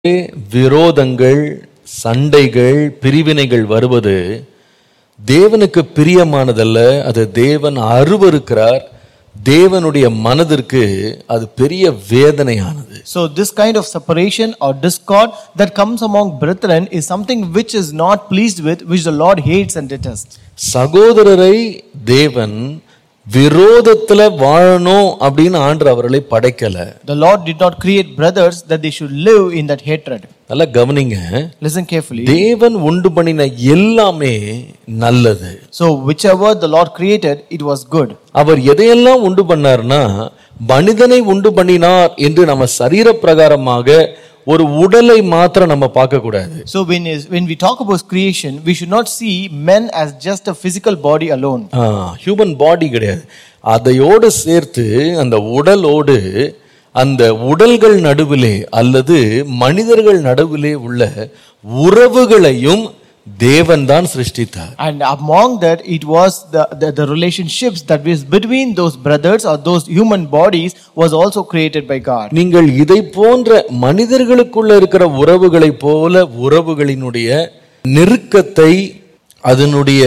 விரோதங்கள் சண்டைகள் பிரிவினைகள் வருவது தேவனுக்கு பிரியமானதல்ல அது தேவன் அருவருக்கிறார் தேவனுடைய மனதிற்கு அது பெரிய வேதனையானது So this kind of separation or discord that comes among brethren is something which is not pleased with, which the Lord hates and detests. சகோதரரை தேவன் விரோதத்துல வாழணும் அப்படின்னு ஆண்டு அவர்களை படைக்கல The Lord did not create brothers that they should live in that hatred. நல்லா கவனிங்க Listen carefully. தேவன் உண்டு பண்ணின எல்லாமே நல்லது So whichever the Lord created, it was good. அவர் எதையெல்லாம் உண்டு பண்ணார்னா மனிதனை உண்டு பண்ணினார் என்று நம்ம சரீர பிரகாரமாக ஒரு உடலை மாத்திரம் நம்ம பார்க்க கூடாது So when, is, when we talk about creation, we should not see men as just a physical body alone. Human body கிடையாது அதையோடு சேர்த்து அந்த உடலோடு அந்த உடல்கள் நடுவிலே அல்லது மனிதர்கள் நடுவிலே உள்ள உறவுகளையும் தேவன் தான் சிருஷ்டித்தார் And among that, it was the, the, the relationships that was between those brothers or those human bodies was also created by God. நீங்கள் இதை போன்ற மனிதர்களுக்குள்ள இருக்கிற உறவுகளைப் போல உறவுகளினுடைய நெருக்கத்தை அதனுடைய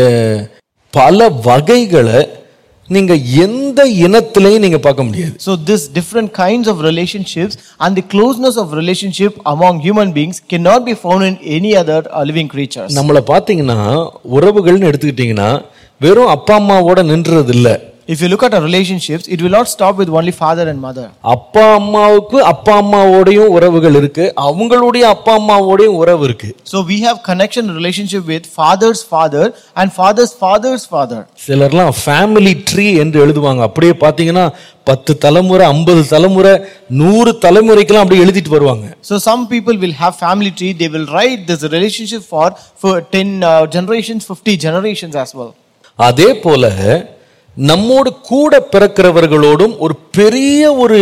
பல வகைகளை நீங்க எந்த இனத்திலையும் நீங்க பார்க்க முடியாது So this different kinds of relationships and the closeness of relationship among human beings cannot be found in any other uh, living creatures. நம்மளை பார்த்தீங்கன்னா உறவுகள்னு எடுத்துக்கிட்டீங்கன்னா வெறும் அப்பா அம்மாவோட நின்றது இல்ல If you look at our relationships, it will not stop with only father and mother. அப்பா அம்மாவுக்கு அப்பா அம்மாவோடையும் உறவுகள் இருக்கு அவங்களுடைய அப்பா அம்மாவோடையும் உறவு இருக்கு So we have connection relationship with father's father and father's father's father. சிலர்லாம் ஃபேமிலி ட்ரீ என்று எழுதுவாங்க அப்படியே பார்த்தீங்கன்னா பத்து தலைமுறை ஐம்பது தலைமுறை நூறு தலைமுறைக்கெல்லாம் அப்படியே எழுதிட்டு வருவாங்க So some people will have family tree. They will write this relationship for for ten uh, generations, fifty generations as well. அதே போல நம்மோடு கூட பிறக்கிறவர்களோடும் ஒரு பெரிய ஒரு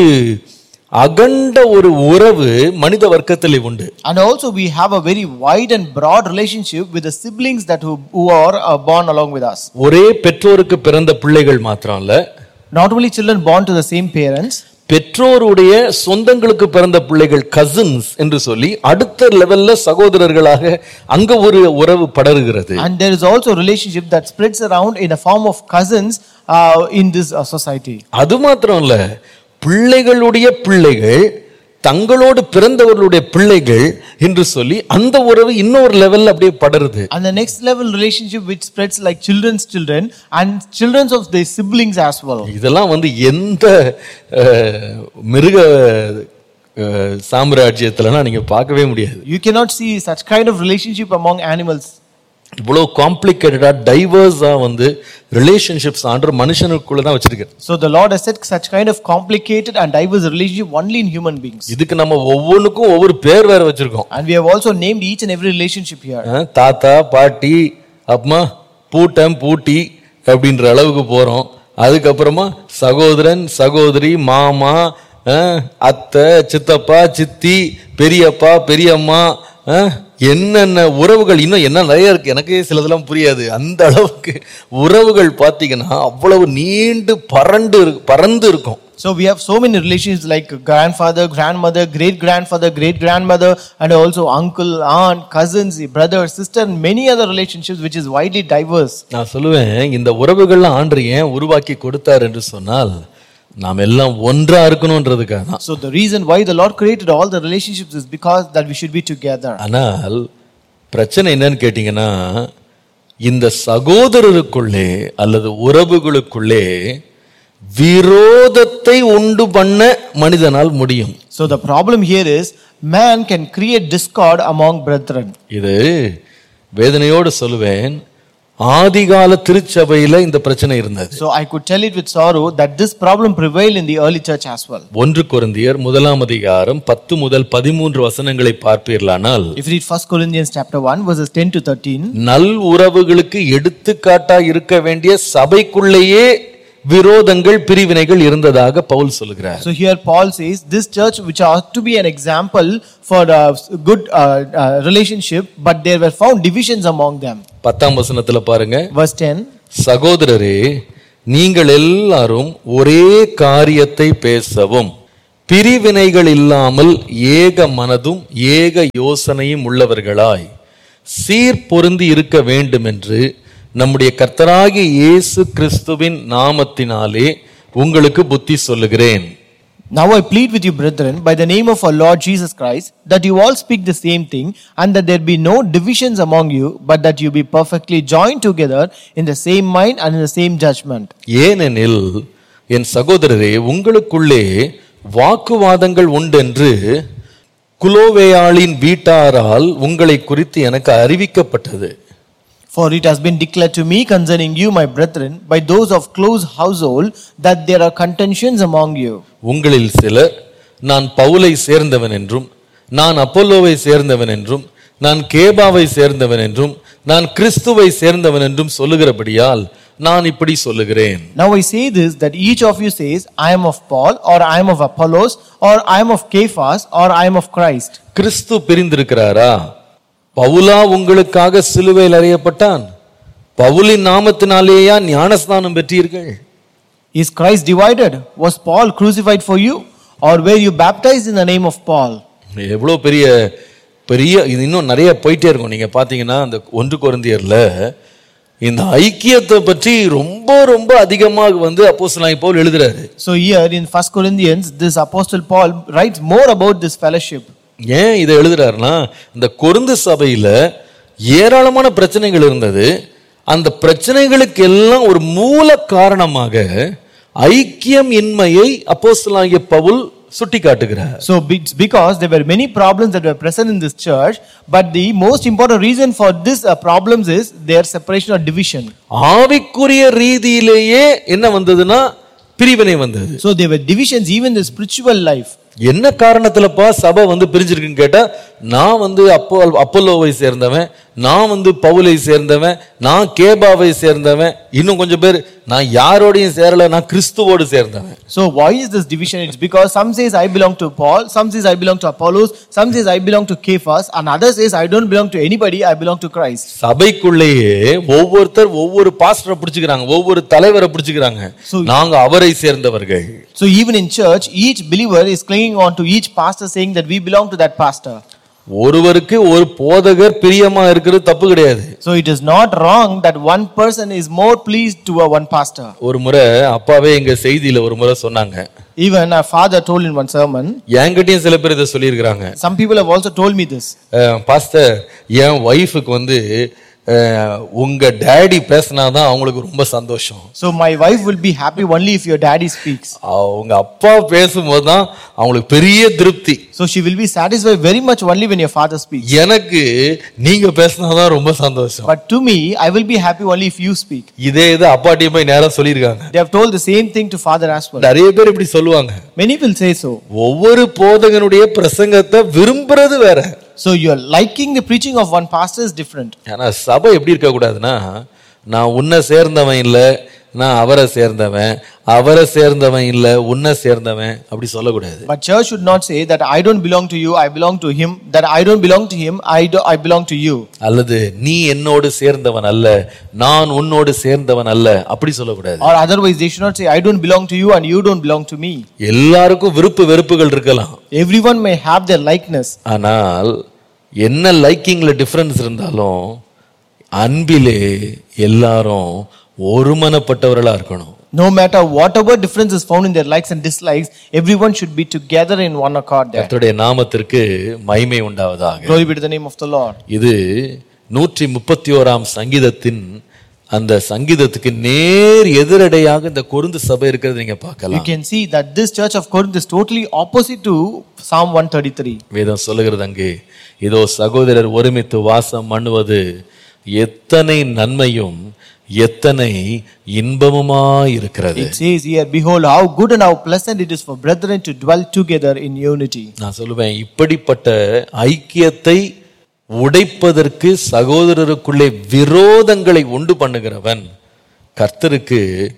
அகண்ட ஒரு உறவு மனித வர்க்கத்திலே உண்டு And also we have a very wide and broad relationship with the siblings that who, who are uh, born along with us. ஒரே பெற்றோருக்கு பிறந்த பிள்ளைகள் மாத்திரம் இல்ல Not only children born to the same parents, பெற்றோருடைய சொந்தங்களுக்கு பிறந்த பிள்ளைகள் கசின்ஸ் என்று சொல்லி அடுத்த லெவல்ல சகோதரர்களாக அங்க ஒரு உறவு படருகிறது and there is also a relationship that spreads around in a form of cousins uh, in this uh, society. அது மாத்திரம் இல்ல பிள்ளைகளுடைய பிள்ளைகள் தங்களோடு பிறந்தவர்களுடைய பிள்ளைகள் என்று சொல்லி அந்த உறவு இன்னொரு லெவல்ல அப்படியே படருது And the next level relationship which spreads like children's children and children's of their siblings as well. இதெல்லாம் வந்து எந்த அஹ், மிருக அஹ், சாம்ராஜ்யத்துலலாம் நீங்க பார்க்கவே முடியாது You cannot see such kind of relationship among animals. இவ்வளவு காம்ப்ளிகேட்டடா டைவர்ஸா வந்து ரிலேஷன்ஷிப்ஸ் ஆண்டு மனுஷனுக்குள்ள தான் வச்சிருக்காரு So the Lord has set such kind of complicated and diverse relationship only in human beings. இதுக்கு நம்ம ஒவ்வொன்றுக்கும் ஒவ்வொரு பேர் வேற வச்சிருக்கோம் And we have also named each and every relationship here. அஹ், தாத்தா பாட்டி அப்புறமா பூட்டம் பூட்டி அப்படின்ற அளவுக்கு போறோம் அதுக்கப்புறமா சகோதரன் சகோதரி மாமா அஹ், அத்தை சித்தப்பா சித்தி பெரியப்பா பெரியம்மா அஹ், என்னென்ன உறவுகள் இன்னும் என்ன நிறைய இருக்கு எனக்கு சிலதெல்லாம் புரியாது அந்த அளவுக்கு உறவுகள் பார்த்தீங்கன்னா அவ்வளவு நீண்டு பறண்டு இருக்கு- பறந்து இருக்கும் So we have so many relations like grandfather, grandmother, great grandfather, great grandmother, and also uncle, aunt, cousins, brother, sister, and many other relationships which is widely diverse. நான் சொல்லுவேன் இந்த உறவுகள்லாம் ஆண்டு ஏன் உருவாக்கி கொடுத்தார் என்று சொன்னால் நாம் எல்லாம் ஒன்றா இருக்கணும்ன்றதுக்காக தான் So the reason why the Lord created all the relationships is because that we should be together. ஆனால் பிரச்சனை என்னன்னு கேட்டிங்கன்னா இந்த சகோதரருக்குள்ளே அல்லது உறவுகளுக்குள்ளே விரோதத்தை உண்டு பண்ண மனிதனால் முடியும் So the problem here is man can create discord among brethren. இது வேதனையோடு சொல்லுவேன் ஆதிகால திருச்சபையில இந்த பிரச்சனை இருந்தது So I could tell it with sorrow that this problem prevailed in the early church as well. ஒன்று கொரிந்தியர் முதலாம் அதிகாரம் பத்து முதல் பதிமூன்று வசனங்களை பார்ப்பீர்களானால் If you read 1 Corinthians chapter 1 verses 10 to 13, நல் உறவுகளுக்கு எடுத்துக்காட்டா இருக்க வேண்டிய சபைக்குள்ளேயே விரோதங்கள் பிரிவினைகள் இருந்ததாக பவுல் சொல்லுகிறார் so here Paul says this church which ought to be an example for a good uh, uh, relationship, but there were found divisions among them. பத்தாம் வசனத்துல பாருங்க Verse 10. சகோதரரே நீங்கள் எல்லாரும் ஒரே காரியத்தை பேசவும் பிரிவினைகள் இல்லாமல் ஏக மனதும் ஏக யோசனையும் உள்ளவர்களாய் சீர் பொருந்தி இருக்க வேண்டும் என்று நம்முடைய கர்த்தராகிய இயேசு கிறிஸ்துவின் நாமத்தினாலே உங்களுக்கு புத்தி சொல்லுகிறேன் Now I plead with you, brethren, by the name of our Lord Jesus Christ, that you all speak the same thing, and that there be no divisions among you, but that you be perfectly joined together in the same mind and in the same judgment. ஏனெனில் என் சகோதரரே உங்களுக்குள்ளே வாக்குவாதங்கள் உண்டென்று குலோவேயாளின் வீட்டாரால் உங்களை குறித்து எனக்கு அறிவிக்கப்பட்டது For it has been declared to me concerning you, my brethren, by those of close household, that there are contentions among you. உங்களில் சிலர் நான் பவுலை சேர்ந்தவன் என்றும் நான் அப்பல்லோவை சேர்ந்தவன் என்றும் நான் கேபாவை சேர்ந்தவன் என்றும் நான் கிறிஸ்துவை சேர்ந்தவன் என்றும் சொல்லுகிறபடியால் நான் இப்படி சொல்லுகிறேன் Now I say this that each of you says, I am of Paul, or I am of Apollos, or I am of Cephas, or I am of Christ. கிறிஸ்து பிரிந்திருக்கிறாரா பவுலா உங்களுக்காக சிலுவையில் அறியப்பட்டான் பவுலின் நாமத்தினாலேயா ஞானஸ்நானம் பெற்றீர்கள் Is Christ divided? Was Paul crucified for you? Or were you baptized in the name of Paul? எவ்வளோ பெரிய பெரிய இது இன்னும் நிறைய போயிட்டே இருக்கும் நீங்க பாத்தீங்கன்னா அந்த ஒன்று குருந்தியர்ல இந்த ஐக்கியத்தை பற்றி ரொம்ப ரொம்ப அதிகமாக வந்து அப்போஸ்தலனாகிய பவுல் எழுதுறாரு So here in First Corinthians, this apostle Paul writes more about this fellowship. ஏன் இதை எழுதுறாருன்னா இந்த கொருந்து சபையில ஏராளமான பிரச்சனைகள் இருந்தது அந்த பிரச்சனைகளுக்கு எல்லாம் ஒரு மூல காரணமாக ஐக்கியம் இன்மையை அப்போஸ்தலனாகிய பவுல் சுட்டி காட்டுகிறார் So it's because there were many problems that were present in this church, but the most important reason for this uh, problems is their separation or division. ஆவிக்குரிய ரீதியிலேயே என்ன வந்ததுன்னா பிரிவினை வந்தது So there were divisions even in the spiritual life. என்ன காரணத்துலப்பா சபை வந்து பிரிஞ்சிருக்குன்னு கேட்டா நான் வந்து அப்போ அப்பல்லோவை சேர்ந்தவன் நான் வந்து பவுலை சேர்ந்தவன் நான் கேபாவை சேர்ந்தவன் இன்னும் கொஞ்சம் பேர் நான் யாரோடையும் சேரல நான் கிறிஸ்துவோடு சேர்ந்தவன் So why is this division? It's because some says I belong to Paul, some says I belong to Apollos, some says I belong to Cephas, and others says I don't belong to anybody, I belong to Christ. சபைக்குள்ளேயே ஒவ்வொருத்தர் ஒவ்வொரு பாஸ்டரை பிடிச்சுக்கிறாங்க ஒவ்வொரு தலைவரை பிடிச்சுக்கிறாங்க So- நாங்க அவரை சேர்ந்தவர்கள் So even in church, each believer is clinging on to each pastor saying that we belong to that pastor. ஒருவருக்கு ஒரு போதகர் பிரியமா இருக்கிறது தப்பு கிடையாது So it is not wrong that one person is more pleased to a one pastor. ஒரு முறை அப்பாவே எங்க செய்தியில ஒரு முறை சொன்னாங்க Even our father told in one sermon, என்கிட்டயும் சில பேர் இதை சொல்லியிருக்கிறாங்க some people have also told me this. Ah, pastor என் ஒய்ஃபுக்கு வந்து அஹ், உங்க டேடி பேசினாதான் அவங்களுக்கு ரொம்ப சந்தோஷம் So my wife will be happy only if your daddy speaks. அவங்க அப்பா பேசும்போது தான் அவங்களுக்கு பெரிய திருப்தி So she will be satisfied very much only when your father speaks. எனக்கு நீங்க பேசினாதான் ரொம்ப சந்தோஷம் But to me, I will be happy only if you speak. இதே இது அப்பாட்டியும் போய் நேரம் சொல்லியிருக்காங்க They have told the same thing to father as well. நிறைய பேர் இப்படி சொல்லுவாங்க Many will say so. ஒவ்வொரு போதகனுடைய பிரசங்கத்தை விரும்புறது வேற So you're liking the preaching of one pastor is different. ஆனா சபை எப்படி இருக்க கூடாதுன்னா நான் உன்னை சேர்ந்தவன் இல்ல நான் அவரை சேர்ந்தவன் அவரை சேர்ந்தவன் இல்ல உன்னை சேர்ந்தவன் அப்படி சொல்லக்கூடாது But church should not say that I don't belong to you, I belong to him, that I don't belong to him, I, do, I belong to you. அல்லது நீ என்னோடு சேர்ந்தவன் அல்ல நான் உன்னோடு சேர்ந்தவன் அல்ல அப்படி சொல்லக்கூடாது Or otherwise, they should not say, I don't belong to you and you don't belong to me. எல்லாருக்கும் விருப்பு வெறுப்புகள் இருக்கலாம் Everyone may have their likeness. ஆனால் என்ன லைக்கிங்ல டிஃபரன்ஸ் இருந்தாலும் அன்பிலே எல்லாரும் ஒருமனப்பட்டவர்களா இருக்கணும் No matter whatever difference is found in their likes and dislikes, everyone should be together in one accord there. கர்த்தருடைய நாமத்திற்கு மகிமை உண்டாவதாக Glory be to the name of the Lord. இது நூற்றி முப்பத்தி ஓராம் சங்கீதத்தின் அந்த சங்கீதத்துக்கு நேர் எதிரடையாக இந்த கொருந்து சபை இருக்கிறது நீங்க You பார்க்கலாம் can see that this church of Corinth is totally opposite to Psalm 133. வேதம் சொல்லுகிறது அங்கே இதோ சகோதரர் ஒருமித்து வாசம் பண்ணுவது எத்தனை நன்மையும் எத்தனை இன்பமுமாய் இருக்கிறது It says here, Behold, how good and how pleasant it is for brethren to dwell together in unity. நான் சொல்லுவேன் இப்படிப்பட்ட ஐக்கியத்தை உடைப்பதற்கு சகோதரருக்குள்ளே விரோதங்களை உண்டு பண்ணுகிறவன் கர்த்தருக்கு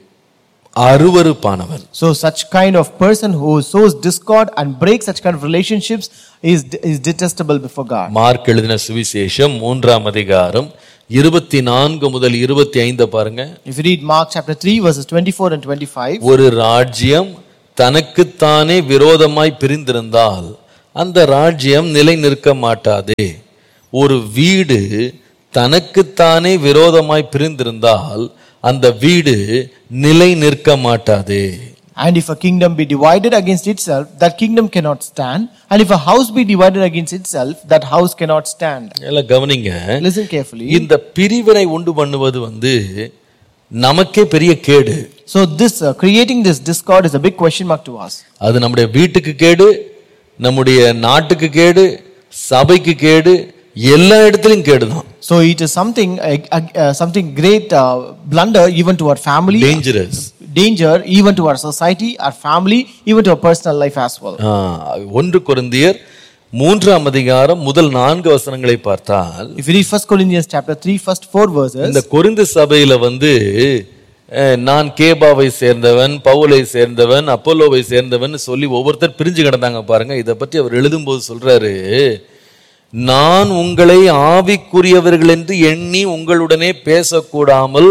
அருவருப்பானவன் So, such kind of person who sows discord and breaks such kind of relationships is, is detestable before God. Mark எழுதின சுவிசேஷம் மூன்றாம் அதிகாரம் இருபத்தி நான்கு முதல் இருபத்தி ஐந்து பாருங்க If you read Mark chapter 3, verses 24 and 25, ஒரு ராஜ்யம் தனக்குத்தானே விரோதமாய் பிரிந்திருந்தால் அந்த ராஜ்யம் நிலை நிற்க மாட்டாதே ஒரு வீடு தனக்குத்தானே விரோதமாய் பிரிந்திருந்தால் அந்த வீடு நிலை நிற்க மாட்டாதே And if a kingdom be divided against itself, that kingdom cannot stand. And if a house be divided against itself, that house cannot stand. எல்லாம் கவனிங்க Listen carefully. இந்த பிரிவினை உண்டு பண்ணுவது வந்து நமக்கே பெரிய கேடு So this uh, creating this discord is a big question mark to us. அது நம்முடைய வீட்டுக்கு கேடு நம்முடைய நாட்டுக்கு கேடு சபைக்கு கேடு எல்லா இடத்துலயும் கேடுதான் So it is something uh, uh, something great uh, blunder even to our family, dangerous danger even to our society, our family, even to our personal life as well. ஒன்று கொரிந்தியர் மூன்றாம் அதிகாரம் முதல் நான்கு வசனங்களை பார்த்தால் If you read First Corinthians chapter 3, first four verses, இந்த கொரிந்து சபையில வந்து அஹ், நான் கேபாவை சேர்ந்தவன் பவுலை சேர்ந்தவன் அப்போலோவை சேர்ந்தவன் சொல்லி ஒவ்வொருத்தர் பிரிஞ்சு கிடந்தாங்க பாருங்க இதை பற்றி அவர் எழுதும்போது சொல்றாரு நான் உங்களை ஆவிக்குரியவர்கள் என்று எண்ணி உங்களுடனே பேசக்கூடாமல்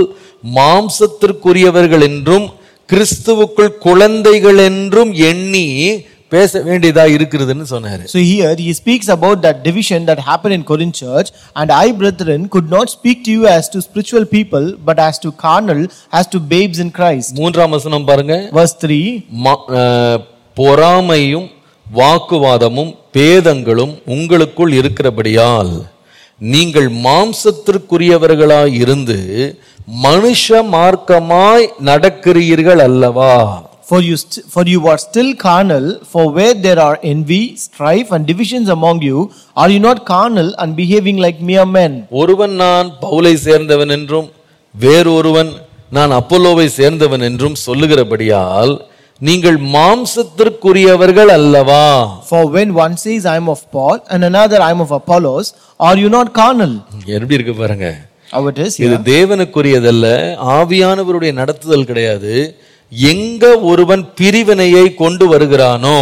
மாம்சத்திற்குரியவர்கள் என்றும் கிறிஸ்துவுக்குள் குழந்தைகள் என்றும் எண்ணி பேச வேண்டியதா இருக்கிறதுன்னு சொன்னாரு so here he speaks about that division that happened in Corinth church, and I, brethren, could not speak to you as to spiritual people, but as to carnal, as to babes in Christ. மூன்றாம் வசனம் பாருங்க Verse 3 ம- அஹ், பொறாமையும் வாக்குவாதமும் பேதங்களும் உங்களுக்குள் இருக்கிறபடியால் நீங்கள் மாம்சத்திற்குரியவர்களாய் இருந்து மனுஷ மார்க்கமாய் நடக்கிறீர்கள் அல்லவா For you, st- for you are still carnal, for where there are envy, strife, and divisions among you, are you not carnal and behaving like mere men? ஒருவன் நான் பவுலை சேர்ந்தவன் என்றும் வேறொருவன் நான் அப்போலோவை சேர்ந்தவன் என்றும் சொல்லுகிறபடியால் நீங்கள் மாம்சத்திற்குரியவர்கள் அல்லவா For when one says, I am of Paul, and another, I am of Apollos, are you not carnal? எப்படி இருக்கு பாருங்க How it is இது here. தேவனுக்குரியதல்ல ஆவியானவருடைய நடத்துதல் கிடையாது எங்க ஒருவன் பிரிவினையை கொண்டு வருகிறானோ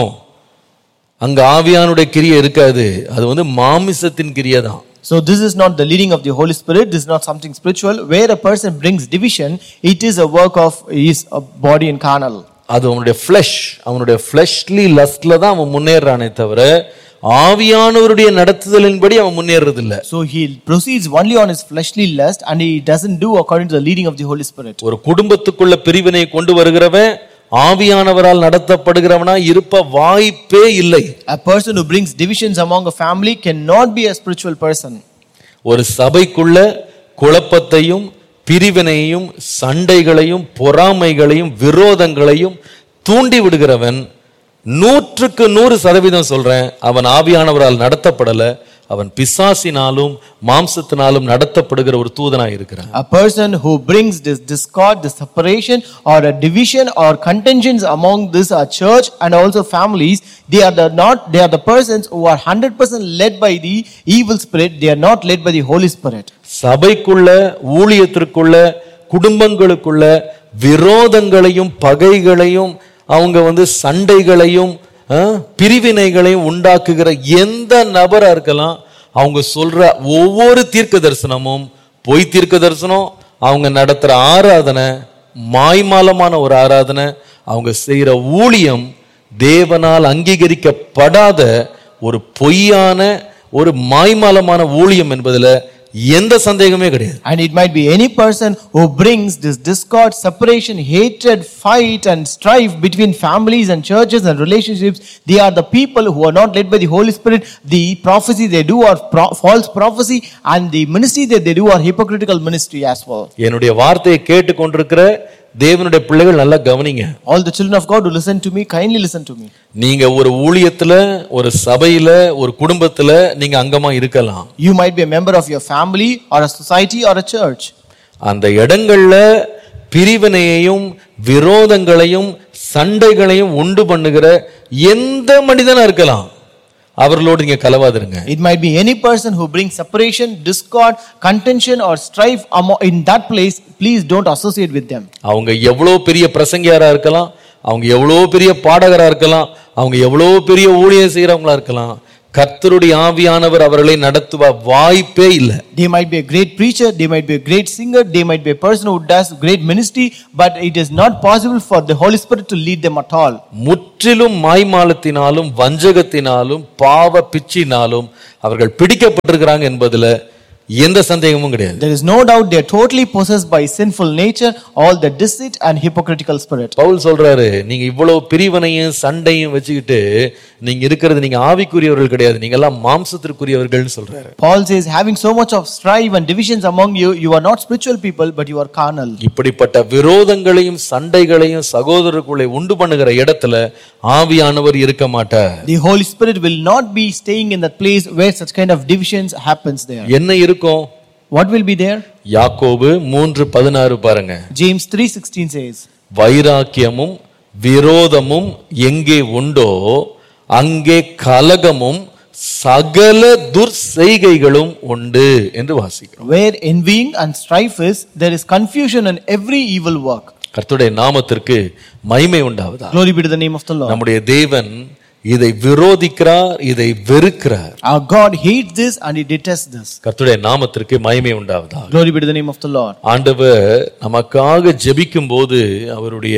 அங்க ஆவியானுடைய கிரியை இருக்காது அது வந்து மாமிசத்தின் கிரியை தான் So this is not the leading of the Holy Spirit. This is not something spiritual. Where a person brings division, it is a work of his uh, body and carnal. அது அவனுடைய ஃப்ளஷ் அவனுடைய fleshly லஸ்ட்ல தான் அவன் முன்னேறானே தவிர ஆவியானவருடைய நடத்துதலின்படி அவன் முன்னேறது இல்ல So he proceeds only on his fleshly lust and he doesn't do according to the leading of the Holy Spirit. ஒரு குடும்பத்துக்குள்ள பிரிவினை கொண்டு வருகிறவன் ஆவியானவரால் நடத்தப்படுகிறவனா இருப்ப வாய்ப்பே இல்லை A person who brings divisions among a family cannot be a spiritual person. ஒரு சபைக்குள்ள குழப்பத்தையும் பிரிவினையும் சண்டைகளையும் பொறாமைகளையும் விரோதங்களையும் தூண்டி விடுகிறவன் நூற்றுக்கு நூறு சதவீதம் சொல்றேன் அவன் ஆவியானவரால் நடத்தப்படல அவன் பிசாசினாலும் மாம்சத்தினாலும் நடத்தப்படுகிற ஒரு தூதனா இருக்கிறான் A person who brings this discord, this separation, or a division or contentions among this uh, church and also families, they are the not they are the persons who are hundred percent led by the evil spirit. They are not led by the Holy Spirit. சபைக்குள்ள ஊழியத்திற்குள்ள குடும்பங்களுக்குள்ள விரோதங்களையும் பகைகளையும் அவங்க வந்து சண்டைகளையும் ஆ, பிரிவினைகளையும் உண்டாக்குகிற எந்த நபரா இருக்கலாம் அவங்க சொல்ற ஒவ்வொரு தீர்க்க தரிசனமும் பொய் தீர்க்க தரிசனம் அவங்க நடத்துற ஆராதனை மாய்மாலமான ஒரு ஆராதனை அவங்க செய்யற ஊழியம் தேவனால் அங்கீகரிக்கப்படாத ஒரு பொய்யான ஒரு மாய்மாலமான ஊழியம் என்பதுல எந்த சந்தேகமே கிடையாது And it might be any person who brings this discord, separation, hatred, fight, and strife between families and churches and relationships. They are the people who are not led by the Holy Spirit. The prophecy they do are pro- false prophecy, and the ministry that they do are hypocritical ministry as well. என்னுடைய வார்த்தையை கேட்டு கொண்டிருக்கிற தேவனுடைய பிள்ளைகள் நல்லா கவனிங்க All the children of God who listen to me, kindly listen to me. நீங்க ஒரு ஊழியத்துல ஒரு சபையில ஒரு குடும்பத்துல நீங்க அங்கமா இருக்கலாம் You might be a member of your family or a society or a church. அந்த இடங்கள்ல பிரிவினையையும் விரோதங்களையும் சண்டைகளையும் உண்டு பண்ணுகிற எந்த மனிதனா இருக்கலாம் அவர்களோடு நீங்க கலவாதிருங்க It might be any person who brings separation, discord, contention, or strife amo- in that place. Please don't associate with them. அவங்க எவ்வளோ பெரிய பிரசங்கியாரா இருக்கலாம் அவங்க எவ்வளோ பெரிய பாடகரா இருக்கலாம் அவங்க எவ்வளோ பெரிய ஊழியம் செய்யறவங்களா இருக்கலாம் கர்த்தருடைய ஆவியானவர் அவர்களை நடத்துவ வாய்ப்பே இல்லை They might be a great preacher, they might be a great singer, they might be a person who does great ministry, but it is not possible for the Holy Spirit to lead them at all. முற்றிலும் மாய்மாலத்தினாலும் வஞ்சகத்தினாலும் பாவ பிச்சினாலும் அவர்கள் பிடிக்கப்பட்டிருக்கிறாங்க என்பதுல எந்த சந்தேகமும் கிடையாது There is no doubt they are totally possessed by sinful nature, all the deceit and hypocritical spirit. Pavul சொல்றாரு நீங்க இவ்வளவு பிரிவினையும் சண்டையும் வச்சுக்கிட்டு நீங்க இருக்கிறது நீங்க ஆவிக்குரியவர்கள் கிடையாது நீங்க எல்லாம் மாம்சத்திற்குரியவர்கள்னு சொல்றாரு Paul says, having so much of strife and divisions among you, you are not spiritual people, but you are carnal. இப்படிப்பட்ட விரோதங்களையும் சண்டைகளையும் சகோதரருக்குள்ளே உண்டு பண்ணுகிற இடத்துல ஆவியானவர் இருக்க மாட்டார் The Holy Spirit will not be staying in that place where such kind of divisions happens there. என்ன இருக்கும் What will be there? யாக்கோபு மூன்று பதினாறு பாருங்க James 3:16 says, வைராக்கியமும் விரோதமும் எங்கே உண்டோ அங்கே கலகமும் சகல துர்செய்கைகளும் உண்டு என்று வாசிக்கிறோம் Where envying and strife is, there is confusion and every evil work. கர்த்தருடைய நாமத்திற்கு மகிமை உண்டாவதா Glory be to the name of the Lord. நம்முடைய தேவன் இதை விரோதிக்கிறார் இதை வெறுக்கிறார் Our God hates this and He detests this. கர்த்தருடைய நாமத்திற்கு மகிமை உண்டாவதா Glory be to the name of the Lord. ஆண்டவர் நமக்காக ஜெபிக்கும் போது அவருடைய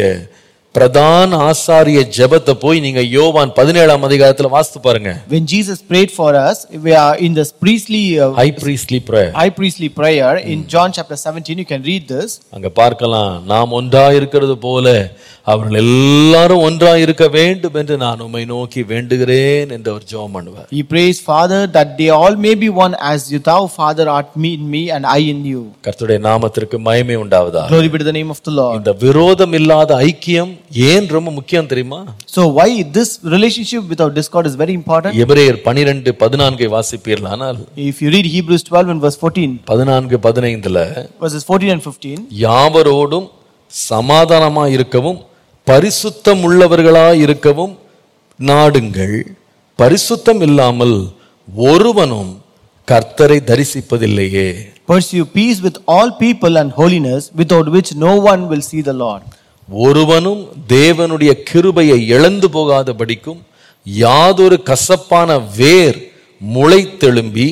பிரதான ஆசாரிய ஜெபத்தை போய் நீங்க யோவான் பதினேழாம் அதிகாரத்துல வாசித்து பாருங்க When Jesus prayed for us, we are in this priestly, uh, high priestly prayer high priestly prayer in John chapter 17. You can read this. அங்க பார்க்கலாம் நாம் ஒன்றா இருக்கிறது போல அவர்கள் எல்லாரும் ஒன்றா இருக்க வேண்டும் என்று நான் உம்மை நோக்கி வேண்டுகிறேன் என்று அவர் ஜெபம் பண்ணுவார் He prays, Father, that they all may be one as you, thou, Father, art me in me and I in you. கர்த்தருடைய நாமத்திற்கு மகிமை உண்டாவதா Glory be to the name of the Lord. இந்த விரோதம் இல்லாத ஐக்கியம் ஏன் ரொம்ப முக்கியம் தெரியுமா So, why this relationship without discord is very important? எபிரேயர் பனிரெண்டு பதினான்கை வாசிப்பீர்களானால் If you read Hebrews 12 and verse 14, பதினான்கு பதினைந்துல verses 14 and 15, யாவரோடும் சமாதானமா இருக்கவும் பரிசுத்தம் உள்ளவர்களா இருக்கவும் நாடுங்கள் பரிசுத்தம் இல்லாமல் ஒருவனும் கர்த்தரை தரிசிப்பதில்லையே pursue peace with all people and holiness, without which no one will see the Lord. ஒருவனும் தேவனுடைய கிருபையை இழந்து போகாதபடிக்கும் யாதொரு கசப்பான வேர் முளைத்தெழும்பி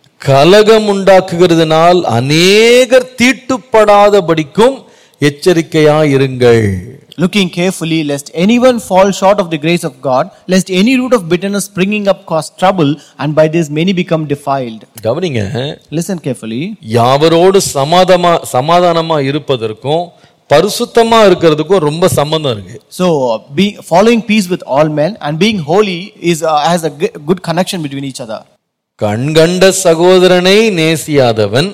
கலகம் உண்டாக்குகிறதுனால் அநேகர் தீட்டுப்படாதபடிக்கும் எச்சரிக்கையாயிருங்கள் Looking carefully, lest anyone fall short of the grace of God, lest any root of bitterness springing up cause trouble, and by this many become defiled. கவனிங்க Listen carefully. யாவரோடு சமாதமா சமாதானமா இருப்பதற்கும் பரிசுத்தமா இருக்கிறதுக்கும் ரொம்ப சம்பந்தம் இருக்கு So, being following peace with all men and being holy is uh, has a g- good connection between each other. கண்கண்ட சகோதரனை நேசியாதவன்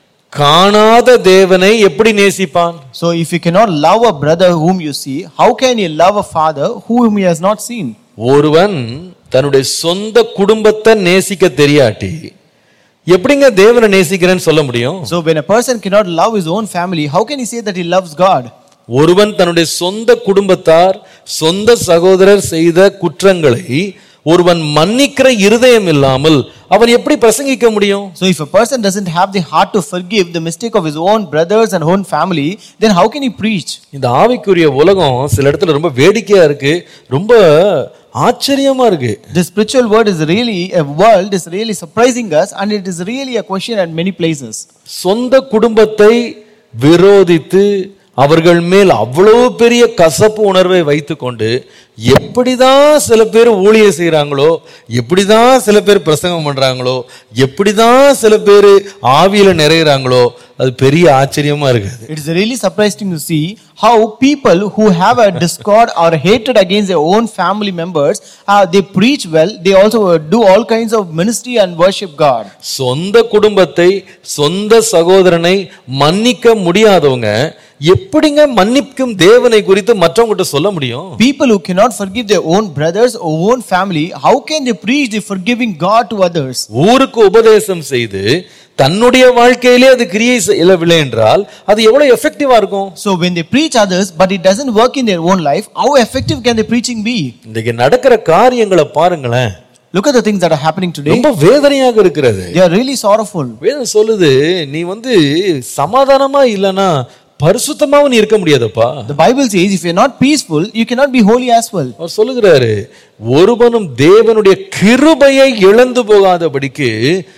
காணாத தேவனை எப்படி நேசிப்பான் So, if you cannot love a brother whom you see, how can you love a father whom he has not seen? ஒருவன் தன்னுடைய சொந்த குடும்பத்தை நேசிக்க தெரியாட்டி எப்படிங்க தேவனை நேசிக்கிறேன்னு சொல்ல முடியும் So, when a person cannot love his own family, how can he say that he loves God? ஒருவன் தன்னுடைய சொந்த குடும்பத்தார் சொந்த சகோதரர் செய்த குற்றங்களை ஒருவன் மன்னிக்கிற இருதயம் இல்லாமல் அவன் எப்படி பிரசங்கிக்க முடியும் So, if a person doesn't have the heart to forgive the mistake of his own brothers and own family, then how can he preach? இந்த ஆவிக்குரிய உலகம் சில இடத்துல ரொம்ப வேடிக்கையா இருக்கு ரொம்ப ஆச்சரியமா இருக்கு The spiritual word is really, a world is really surprising us, and it is really a question at many places. சொந்த குடும்பத்தை விரோதித்து அவர்கள் மேல் அவ்வளவு பெரிய கசப்பு உணர்வை வைத்துக்கொண்டு எப்படிதான் சில பேர் ஊழியம் செய்றாங்களோ எப்படிதான் சில பேர் பிரசங்கம் பண்றாங்களோ எப்படிதான் சில பேர் ஆவியில நிறையிறாங்களோ அது பெரிய ஆச்சரியமா இருக்குது It is really surprising to see how people who have a discord or hatred against their own family members, uh, they preach well, they also uh, do all kinds of ministry and worship God. சொந்த குடும்பத்தை சொந்த சகோதரனை மன்னிக்க முடியாதவங்க எப்படிங்க மன்னிக்கும் தேவனை குறித்து மற்றவங்ககிட்ட சொல்ல முடியும் People who cannot forgive their own brothers or own family, how can they preach the forgiving God to others? ஊருக்கு உபதேசம் செய்து தன்னுடைய வாழ்க்கையிலே அது கிரியை செய்யவில்லை என்றால் அது எவ்வளவு எஃபெக்டிவா இருக்கும் So when they preach others, but it doesn't work in their own life, how effective can the preaching be? இன்றைக்கு நடக்கிற காரியங்களை பாருங்களேன் Look at the things that are happening today. ரொம்ப வேதனையாக இருக்கிறது They are really sorrowful. வேதம் சொல்லுது நீ வந்து சமாதானமா இல்லைன்னா பரிசுத்தமாவும் நீ இருக்க முடியாதப்பா The Bible says if you're not peaceful, you cannot be holy as well. அவர் சொல்லுகிறாரு ஒருவனும் தேவனுடைய கிருபையை இழந்து போகாதபடிக்கு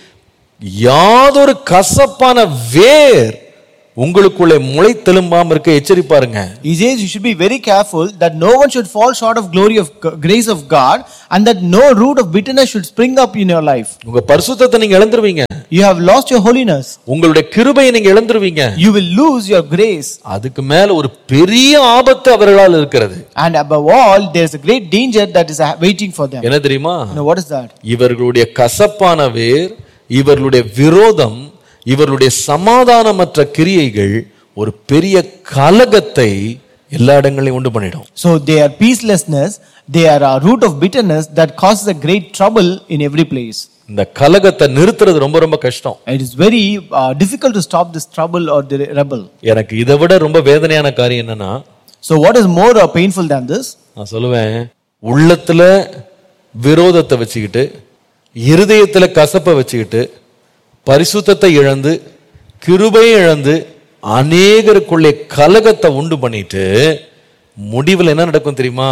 யாதொரு கசப்பான வேர் உங்களுக்குள்ளே முளை தெலும்பாம இருக்க எச்சரிப்பாருங்க He says you should be very careful that no one should fall short of glory of g- grace of God and that no root of bitterness should spring up in your life. உங்க பரிசுத்தத்தை நீங்க இழந்துருவீங்க You have lost your holiness. உங்களுடைய கிருபையை நீங்க இழந்துருவீங்க You will lose your grace. அதுக்கு மேல ஒரு பெரிய ஆபத்து அவர்களால் இருக்கிறது And above all, there is a great danger that is uh, waiting for them. என்ன தெரியுமா Now, what is that? இவர்களுடைய கசப்பான வேர் இவர்களுடைய விரோதம் இவர்களுடைய சமாதானமற்ற கிரியைகள் ஒரு பெரிய கலகத்தை எல்லா இடங்களையும் உண்டு பண்ணிடும் So, they are peacelessness, they are a root of bitterness that causes a great trouble in every place. இந்த கலகத்தை நிறுத்துறது ரொம்ப ரொம்ப கஷ்டம் It is very uh, difficult to stop this trouble or the rebel. எனக்கு இதை விட ரொம்ப வேதனையான காரியம் என்னன்னா So, what is more uh, painful than this? நான் சொல்லுவேன் உள்ளத்துல விரோதத்தை வச்சுக்கிட்டு இருதயத்துல கசப்பை வச்சுக்கிட்டு பரிசுத்தத்தை இழந்து கிருபையை இழந்து அநேகருக்குள்ளே கலகத்தை உண்டு பண்ணிட்டு முடிவில் என்ன நடக்கும் தெரியுமா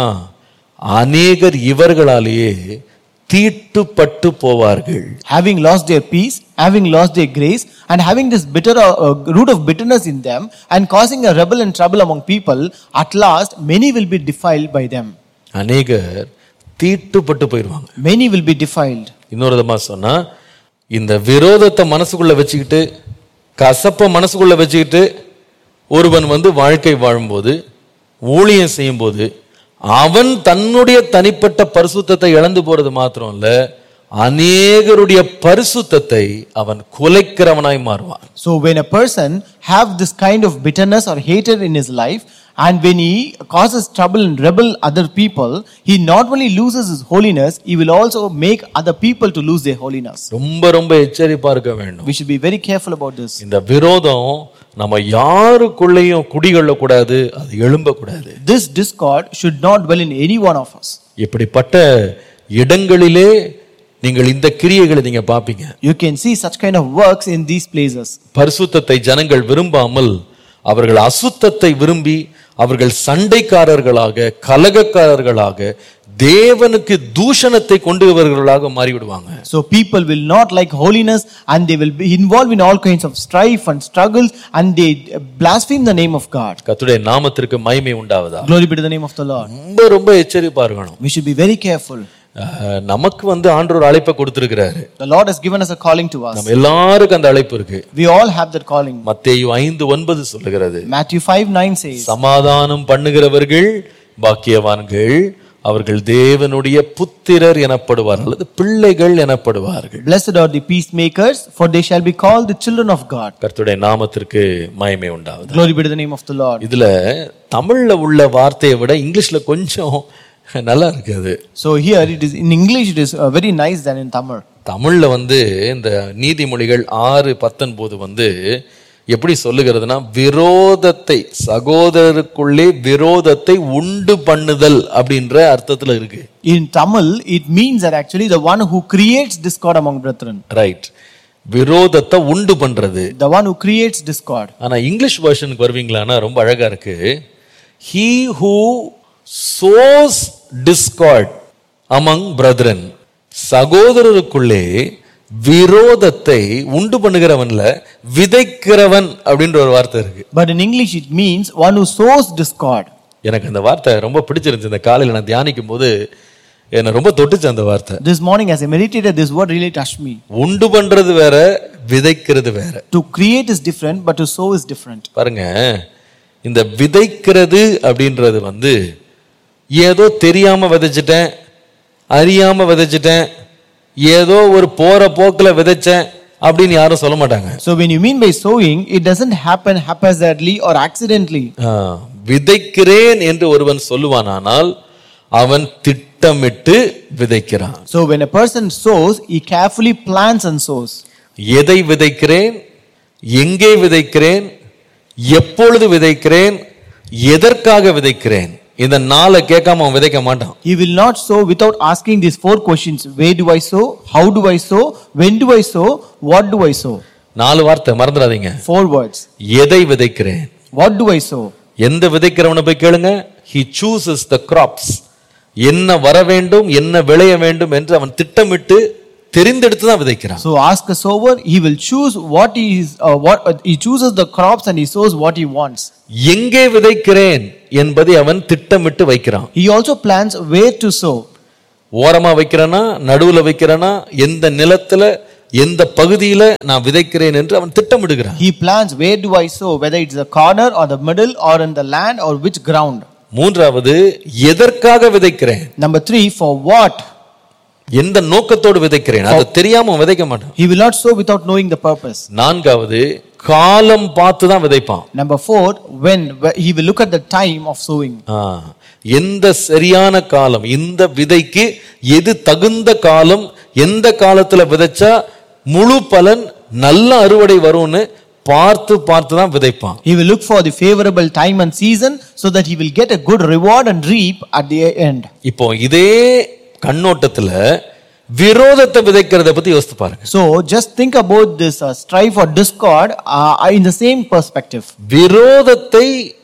அநேகர் இவர்களாலேயே தீட்டுப்பட்டு போவார்கள் having lost their peace, having lost their grace, and having this bitter uh, uh, root of bitterness in them, and causing a rebel and trouble among people, at last many will be defiled by them. அநேகர் தீட்டுப்பட்டு போயிடுவாங்க Many will be defiled. இன்னொரு விதமா சொன்னா இந்த விரோதத்தை மனசுக்குள்ள வச்சுக்கிட்டு கசப்ப மனசுக்குள்ள வச்சுக்கிட்டு ஒருவன் வந்து வாழ்க்கை வாழும்போது ஊழியம் செய்யும்போது அவன் தன்னுடைய தனிப்பட்ட பரிசுத்தத்தை இழந்து போறது மாத்திரம் இல்ல அநேகருடைய பரிசுத்தத்தை அவன் குலைக்கிறவனாய் மாறுவான் So when a person have this kind of bitterness or hatred in his life, and when he causes trouble and rebel other people, he not only loses his holiness, he will also make other people to lose their holiness. ரொம்ப ரொம்ப எச்சரிப்பா இருக்க வேண்டும் We should be very careful about this. இந்த விரோதம் நம்ம யாருக்குள்ளேயும் குடிகொள்ள கூடாது அது எழும்ப கூடாது This discord should not dwell in any one of us. இப்படிப்பட்ட இடங்களிலே நீங்கள் இந்த கிரியைகளை நீங்க பாப்பீங்க You can see such kind of works in these places. பரிசுத்தத்தை ஜனங்கள் விரும்பாமல் அவர்கள் அசுத்தத்தை விரும்பி அவர்கள் சண்டைக்காரர்களாக கலகக்காரர்களாக தேவனுக்கு தூஷணத்தை கொண்டு வருகிறவர்களாக மாறிவிடுவாங்க So people will not like holiness and they will be involved in all kinds of strife and struggles and they blaspheme the name of God. கர்த்தருடைய நாமத்திற்கு மகிமை உண்டாவதா Glory be to the name of the Lord. ரொம்ப ரொம்ப எச்சரிப்பா இருக்கணும் We should be very careful. அஹ், நமக்கு வந்து ஆண்டவர் அழைப்பை கொடுத்திருக்கிறாரு The Lord has given us a calling to us. நம்ம எல்லாருக்கும் அந்த அழைப்பு இருக்கு We all have that calling. மத்தேயு ஐந்து ஒன்பது சொல்லுகிறது Matthew 5 9 says, சமாதானம் பண்ணுகிறவர்கள் பாக்கியவான்கள் அவர்கள் தேவனுடைய புத்திரர் எனப்படுவார்கள் அல்லது பிள்ளைகள் எனப்படுவார்கள் Blessed are the peacemakers, for they shall be called the children of God. கர்த்தருடைய நாமத்திற்கு மகிமை உண்டாவது Glory be to the name of the Lord. இதுல தமிழ்ல உள்ள வார்த்தையை விட இங்கிலீஷ்ல கொஞ்சம் நல்லா இருக்கு அது So here it is in English, it is uh, very nice than in Tamil. தமிழ்ல வந்து இந்த நீதிமொழிகள் ஆறு பத்தொன்பது வந்து எப்படி சொல்லுகிறதுனா விரோதத்தை சகோதரருக்குள்ளே விரோதத்தை உண்டு பண்ணுதல் அப்படின்ற அர்த்தத்துல இருக்கு In Tamil, it means that actually the one who creates discord among brethren, right விரோதத்தை உண்டு பண்றது the one who creates discord. ஆனா இங்கிலீஷ் வெர்ஷனுக்கு வருவீங்களான்னா ரொம்ப அழகா இருக்கு he who sows discord among brethren சகோதரருக்குள்ளே விரோதத்தை உண்டு பண்ணுகிறவன்ல விதைக்கிறவன் அப்படின்ற ஒரு வார்த்தை இருக்கு But in English, it means one who sows discord. எனக்கு அந்த வார்த்தை ரொம்ப பிடிச்சிருந்துச்சு இந்த காலையில நான் தியானிக்கும் போது என்னை ரொம்ப தொட்டுச்சு அந்த வார்த்தை This morning, as I meditated, this word really touched me. உண்டு பண்றது வேற விதைக்கிறது வேற To create is different, but to sow is different. பாருங்க இந்த விதைக்கிறது அப்படின்றது வந்து ஏதோ தெரியாம விதைச்சிட்டேன் அறியாம விதைச்சிட்டேன் ஏதோ ஒரு போற போக்குல விதைச்சேன் அப்படின்னு யாரும் சொல்ல மாட்டாங்க So, when you mean by sowing, it doesn't happen haphazardly or accidentally. ஆ, விதைக்கிறேன் என்று ஒருவன் சொல்லுவானானால் அவன் திட்டமிட்டு விதைக்கிறான் So, when a person sows, he carefully plants and sows. எதை விதைக்கிறேன் எங்கே விதைக்கிறேன் எப்பொழுது விதைக்கிறேன் எதற்காக விதைக்கிறேன் இந்த நாளை கேட்காம அவன் விதைக்க மாட்டான் He will not sow without asking these four questions Where do I sow? How do I sow? When do I sow? What do I sow? நாலு வார்த்தை மறந்துடாதீங்க Four words. எதை விதைக்கிறேன் What do I sow? எந்த விதைக்கிறவனை போய் கேளுங்க he chooses the crops என்ன வர வேண்டும் என்ன விளைய வேண்டும் என்று அவன் திட்டமிட்டு தெரிந்தெடுத்து தான் விதைக்கிறான் So ask a sower, he will choose what he is, uh, what uh, he chooses the crops and he sows what he wants. எங்கே விதைக்கிறேன் என்பதை அவன் திட்டமிட்டு வைக்கிறான் He also plans where to sow. ஓரமா வைக்கிறேனா நடுவுல வைக்கிறேனா எந்த நிலத்துல எந்த பகுதியில நான் விதைக்கிறேன் என்று அவன் திட்டமிடுகிறான் He plans where do I sow, whether it's the corner or the middle or in the land or which ground. மூன்றாவது எதற்காக விதைக்கிறேன் Number three, for what? எந்த நோக்கத்தோடு விதைக்கிறேன் அதை தெரியாம அவன் விதைக்க மாட்டான் He will not sow without knowing the purpose. நான்காவது காலம் பார்த்து தான் விதைப்பான் Number four, when wh- he will look at the time of sowing. ஆ, எந்த சரியான காலம் இந்த விதைக்கு எது தகுந்த காலம் எந்த காலத்துல விதைச்சா முழு பலன் நல்ல அறுவடை வரும்னு பார்த்து பார்த்து தான் விதைப்பான் He will look for the favorable time and season so that he will get a good reward and reap at the end. இப்போ இதே கண்ணோட்டத்துல விரோதத்தை விதைக்கிறத பத்தி யோசித்து பாருங்க So just think about this uh, strife or discord uh, in the same perspective. விரோதத்தை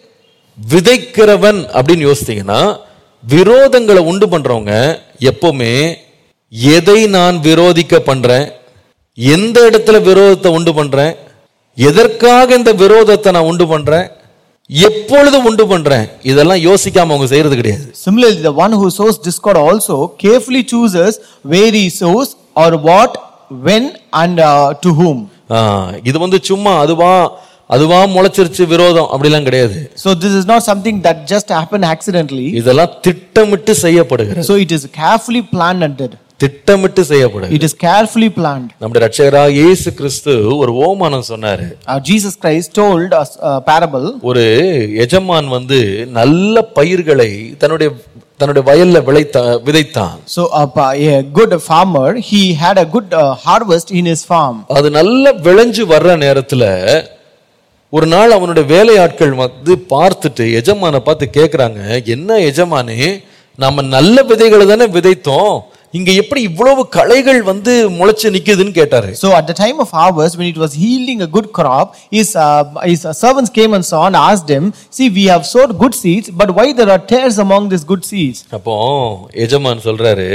விதைக்கிறவன் அப்படின்னு யோசித்தீங்கன்னா விரோதங்களை உண்டு பண்றவங்க எப்பவுமே எதை நான் விரோதிக்க பண்றேன் எந்த இடத்துல விரோதத்தை உண்டு பண்றேன் எதற்காக இந்த விரோதத்தை நான் உண்டு பண்றேன் எப்பொழுது உண்டு பண்றேன் இதெல்லாம் யோசிக்காம அவங்க செய்யறது கிடையாது Similarly, the one who sows discord also carefully chooses where he sows or what, when, and uh, to whom. ஆ, இது வந்து சும்மா அதுவா அதுவா முளைச்சிருச்சு விரோதம் அப்படிலாம் கிடையாது So this is not something that just happened accidentally. இதெல்லாம் திட்டமிட்டு செய்யப்படுகிறது So it is carefully planned and did. திட்டமிட்டு செய்யப்படுகிறது It is carefully planned. நம்முடைய ரட்சகராக இயேசு கிறிஸ்து ஒரு ஓமானம் சொன்னாரு Uh, Jesus Christ told us a parable. ஒரு எஜமான் வந்து நல்ல பயிர்களை தன்னுடைய தன்னுடைய வயல்ல விளைத்த விதைத்தான் So a, pa- a good farmer, he had a good uh, harvest in his farm. அது நல்ல விளைஞ்சு வர்ற நேரத்துல ஒரு நாள் அவனுடைய வேலையாட்கள் வந்து பார்த்துட்டு எஜமானை பார்த்து கேக்குறாங்க என்ன எஜமானே நாம நல்ல விதைகளை தானே விதைத்தோம் இங்க எப்படி இவ்வளவு களைகள் வந்து முளைச்சு நிக்குதுன்னு கேட்டாரு So at the time of harvest, when it was yielding a good crop, his, uh, his servants came and saw and asked him, See, we have sowed good seeds, but why there are tares among these good seeds? அப்போ எஜமான் சொல்றாரு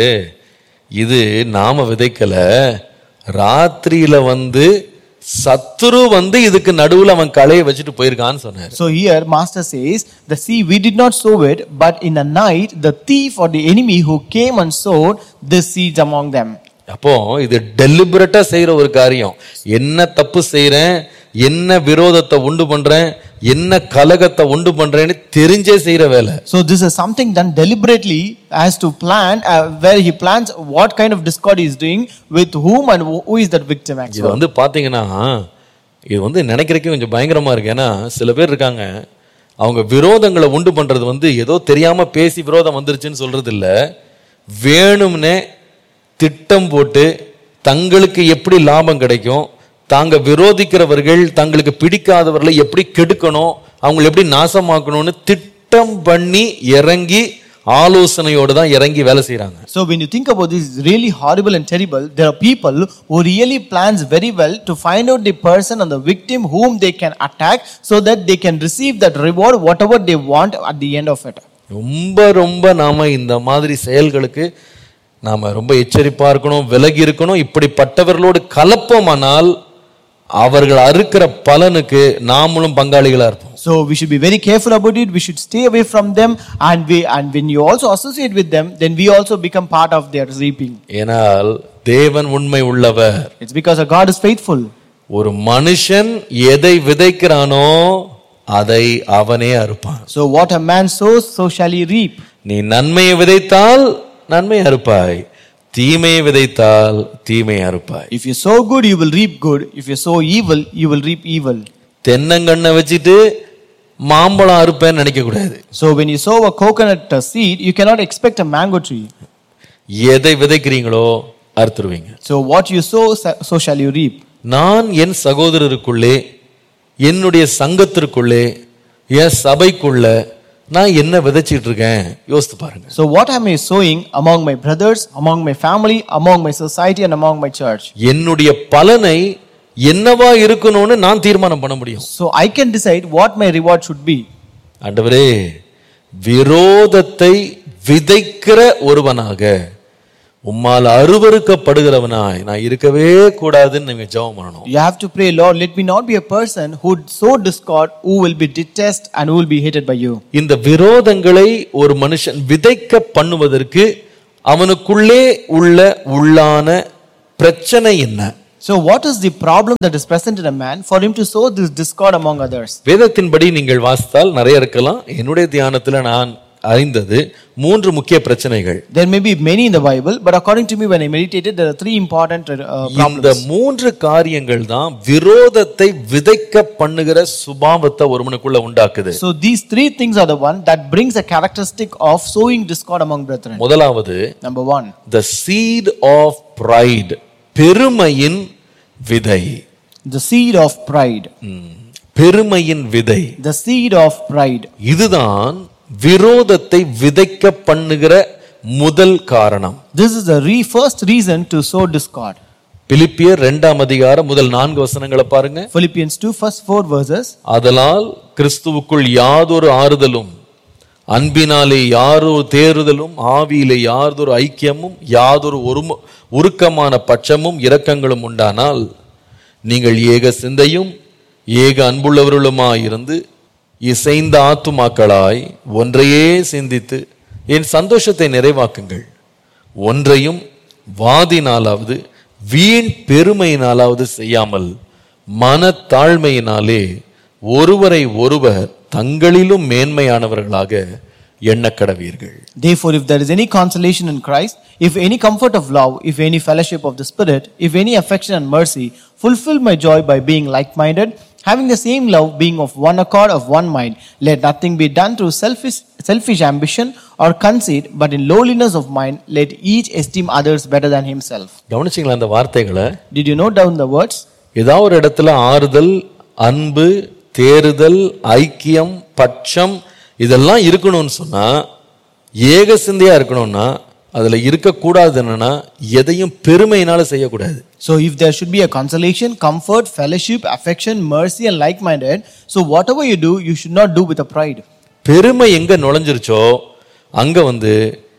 இது நாம விதைக்கல ராத்திரியில வந்து சத்துரு வந்து இதுக்கு நடுவுல அவன் களையை வச்சுட்டு போயிருக்கான்னு சொன்னாரு So here, Master says, The see, we did not sow it, but in the night, the thief or the enemy who came and sowed the seeds among them. அப்போ இது டெலிபரேட்டா செய்யற ஒரு காரியம் என்ன தப்பு செய்யறேன் என்ன விரோதத்தை உண்டு பண்றேன் என்ன கலகத்தை உண்டு பண்றேன்னு தெரிஞ்சே செய்யற வேலை So this is something done deliberately as to plan, uh, where he plans what kind of discord he is doing, with whom and who who is that victim இது actually. வந்து பாத்தீங்கன்னா இது வந்து நினைக்கிறதுக்கே கொஞ்சம் பயங்கரமா இருக்கு ஏன்னா சில பேர் இருக்காங்க அவங்க விரோதங்களை உண்டு பண்றது வந்து ஏதோ தெரியாம பேசி விரோதம் வந்துருச்சுன்னு சொல்றது இல்ல வேணும்னே திட்டம் போட்டு தங்களுக்கு எப்படி லாபம் கிடைக்கும் தாங்க விரோதிக்கிறவர்கள் தங்களுக்கு பிடிக்காதவர்களை எப்படி கெடுக்கணும் அவங்களை எப்படி நாசமாக்கணும்னு திட்டம் பண்ணி இறங்கி ஆலோசனையோடு தான் இறங்கி வேலை செய்றாங்க So when you think about this, it's really horrible and terrible. There are people who really plans very well to find out the person and the victim whom they can attack so that they can receive that reward, whatever they want at the end of it. ரொம்ப ரொம்ப நாம இந்த மாதிரி செயல்களுக்கு நாம ரொம்ப எச்சரிப்பா இருக்கணும் விலகி இருக்கணும் இப்படிப்பட்டவர்களோடு கலப்போமானால் அவர்கள் அறுக்கிற பலனுக்கு நாமளும் பங்காளிகளா இருப்போம் So we should be very careful about it. We should stay away from them, and we and when you also associate with them, then we also become part of their reaping. ஏனால் தேவன் உண்மை உள்ளவர் It's because our God is faithful. ஒரு மனுஷன் எதை விதைக்கிறானோ அதை அவனே அறுப்பான் So what a man sows, so shall he reap. நீ நன்மையை விதைத்தால் நன்மை அறுப்பாய் தீமையை விதைத்தால் தீமையை அறுப்பாய் If you sow good, you will reap good. If you sow evil, you will reap evil. தென்னங்கண்ணை வச்சுட்டு மாம்பழம் அறுப்பேன்னு நினைக்க கூடாது So when you sow a coconut uh, seed, you cannot expect a mango tree. எதை விதைக்கிறீங்களோ அறுத்துருவீங்க So what you sow, so- so shall you reap. நான் என் சகோதரருக்குள்ளே என்னுடைய சங்கத்திற்குள்ளே என் சபைக்குள்ள நான் என்ன விதைச்சிட்டு இருக்கேன் யோசித்து பாருங்க So what am I sowing among my brothers, among my family, among my society, and among my church? என்னுடைய பலனை என்னவா இருக்கணும்னு நான் தீர்மானம் பண்ண முடியும் So I can decide what my reward should be. ஆண்டவரே விரோதத்தை விதைக்கிற ஒருவனாக உம்மால் அருவருக்கப்படுகிறவனாய் நான் இருக்கவே கூடாதுன்னு நீங்க ஜெபம் பண்ணணும் You have to pray, Lord, let me not be a person who sow discord, who will be detested and who will be hated by you. இந்த விரோதங்களை ஒரு மனுஷன் விதைக்க பண்ணுவதற்கு அவனுக்குள்ளே உள்ள உள்ளான பிரச்சனை என்ன So, what is the problem that is present in a man for him to sow this discord among others? வேதத்தின்படி நீங்கள் வாசித்தால் நிறைய இருக்கலாம் என்னுடைய தியானத்துல நான் அறிந்தது மூன்று முக்கிய பிரச்சனைகள் There may be many in the Bible, but according to me, when I meditated, there are three important uh, problems. இந்த மூன்று காரியங்கள் தான் விரோதத்தை விதைக்க பண்ணுகிற சுபாவத்தை ஒருவனுக்குள்ள உண்டாக்குது So, these three things are the one that brings a characteristic of sowing discord among brethren. முதலாவது Number one, the seed of pride பெருமையின் விதை the seed of pride. ம், பெருமையின் விதை The seed of pride. இதுதான் விரோதத்தை விதைக்க பண்ணுகிற முதல் காரணம் This is the re- first reason to sow discord. பிலிப்பியர் இரண்டாம் அதிகாரம் முதல் நான்கு வசனங்களை பாருங்க Philippians 2, first four verses. அதலால் கிறிஸ்துவுக்குள் யாதொரு ஆறுதலும் அன்பினாலே யாரொரு தேறுதலும் ஆவியிலே யாதொரு ஐக்கியமும் யாதொரு ஒரும உருக்கமான பட்சமும் இரக்கங்களும் உண்டானால் நீங்கள் ஏக சிந்தையும் ஏக அன்புள்ளவர்களுமாயிருந்து இசைந்த ஆத்துமாக்களாய் ஒன்றையே சிந்தித்து என் சந்தோஷத்தை நிறைவாக்குங்கள் ஒன்றையும் வாதினாலாவது வீண் பெருமையினாலாவது செய்யாமல் மனத்தாழ்மையினாலே ஒருவரை ஒருவர் தங்களிலும் மேன்மையானவர்களாக எண்ணக்கடவீர்கள் Therefore, if there is any consolation in Christ, if any comfort of love, if any fellowship of the Spirit, if any affection and mercy, fulfill my joy by being like minded, having the same love, being of one accord, of one mind. Let nothing be done through selfish, selfish ambition or conceit, but in lowliness of mind, let each esteem others better than himself. கவனிச்சிங்களா அந்த வார்த்தைகளை Did you note down the words? ஏதாவது ஒரு இடத்துல ஆறுதல் அன்பு தேறுதல் ஐக்கியம் பட்சம் இதெல்லாம் இருக்கணும்னு சொன்னா ஏக சிந்தையா இருக்கணும்னா அதுல இருக்கக்கூடாது என்னன்னா எதையும் பெருமையினால செய்யக்கூடாது So, if there should be a consolation, comfort, fellowship, affection, mercy, and like minded, so whatever you do, you should not do with a pride. பெருமை எங்க நுழைஞ்சிருச்சோ அங்க வந்து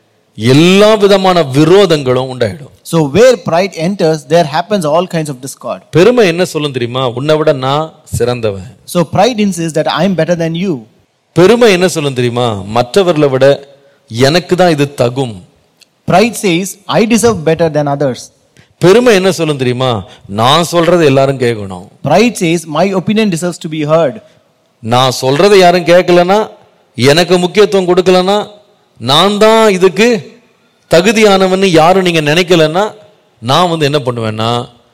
எல்லா விதமான விரோதங்களும் உண்டாயிடும் So, where pride enters, there happens all kinds of discord. பெருமை என்ன சொல்லும் தெரியுமா உன்னை விட நான் சிறந்தவன் So, pride insists that I am better than you. பெருமை என்ன சொல்லும் தெரியுமா மற்றவர்களை விட எனக்கு தான் இது தகும் Pride says, I deserve better than others. பெருமை என்ன சொல்லும் தெரியுமா நான் சொல்றதை எல்லாரும் கேட்கணும் Pride says, My opinion deserves to be heard. நான் சொல்றதை யாரும் கேட்கலனா எனக்கு முக்கியத்துவம் கொடுக்கலனா நான் தான் இதுக்கு தகுதியானவன்னு யாரும் நீங்க நினைக்கலன்னா நான் வந்து என்ன பண்ணுவேன்னா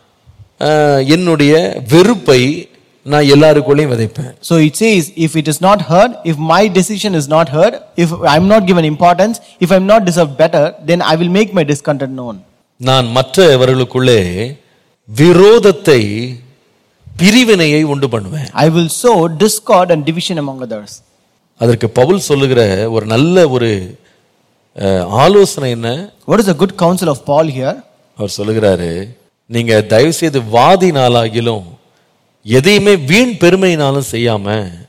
அஹ், என்னுடைய வெறுப்பை நான் எல்லாருக்குள்ளேயும் விதைப்பேன் So, it says, If it is not heard, if my decision is not heard, if I am not given importance, if I am not deserved better, then I will make my discontent known. நான் மற்றவர்களுக்குள்ளே விரோதத்தை பிரிவினையை உண்டு பண்ணுவேன் I will sow discord and division among others. அதற்கு பவுல் சொல்லுகிற ஒரு நல்ல ஒரு அஹ், ஆலோசனை என்ன What is the good counsel of Paul here? அவர் சொல்லுகிறாரு நீங்க தயவு செய்து வாதினாலாகிலும் எதையுமே வீண் பெருமையினாலும் செய்யாம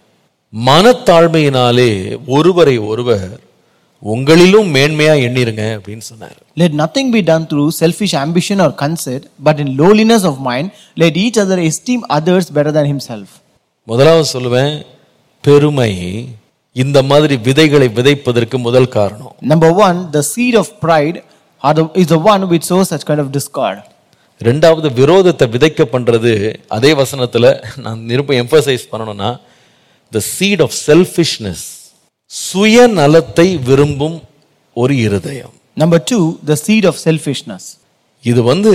மனத்தாழ்மையினாலே ஒருவரை ஒருவர் உங்களிலும் மேன்மையா எண்ணிருங்க அப்படின்னு சொன்னார் Let nothing be done through selfish ambition or conceit, but in lowliness of mind, let each other esteem others better than himself. முதலாவது சொல்லுவேன் பெருமை இந்த மாதிரி விதைகளை விதைப்பதற்கு முதல் காரணம் Number one, the seed of pride are the, is the one which sows such kind of discord. ரெண்டாவது விரோதத்தை விதைக்க பண்றது அதே வசனத்துல நான் நிருப்ப எம்பசைஸ் பண்ணணும்னா த சீட் ஆஃப் செல்ஃபிஷ்னஸ் சுயநலத்தை விரும்பும் ஒரு இருதயம் Number two, the seed of selfishness. இது வந்து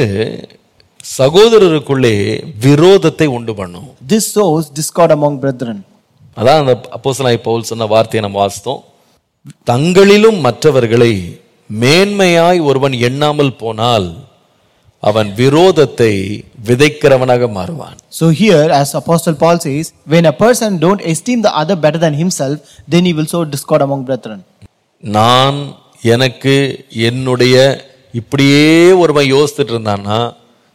சகோதரருக்குள்ளே விரோதத்தை உண்டு பண்ணும் This sows discord among brethren. அதான் அந்த அப்போஸ்தலனாகிய பவுல் சொன்ன வார்த்தையை நம்ம வாசித்தோம் தங்களிலும் மற்றவர்களை மேன்மையாய் ஒருவன் எண்ணாமல் போனால் அவன் விரோதத்தை விதைக்கிறவனாக மாறுவான் So here, as Apostle Paul says, when a person don't esteem the other better than himself, then he will sow discord among brethren. நான் எனக்கு என்னுடைய இப்படியே ஒருவன் யோசித்துட்டு இருந்தான்னா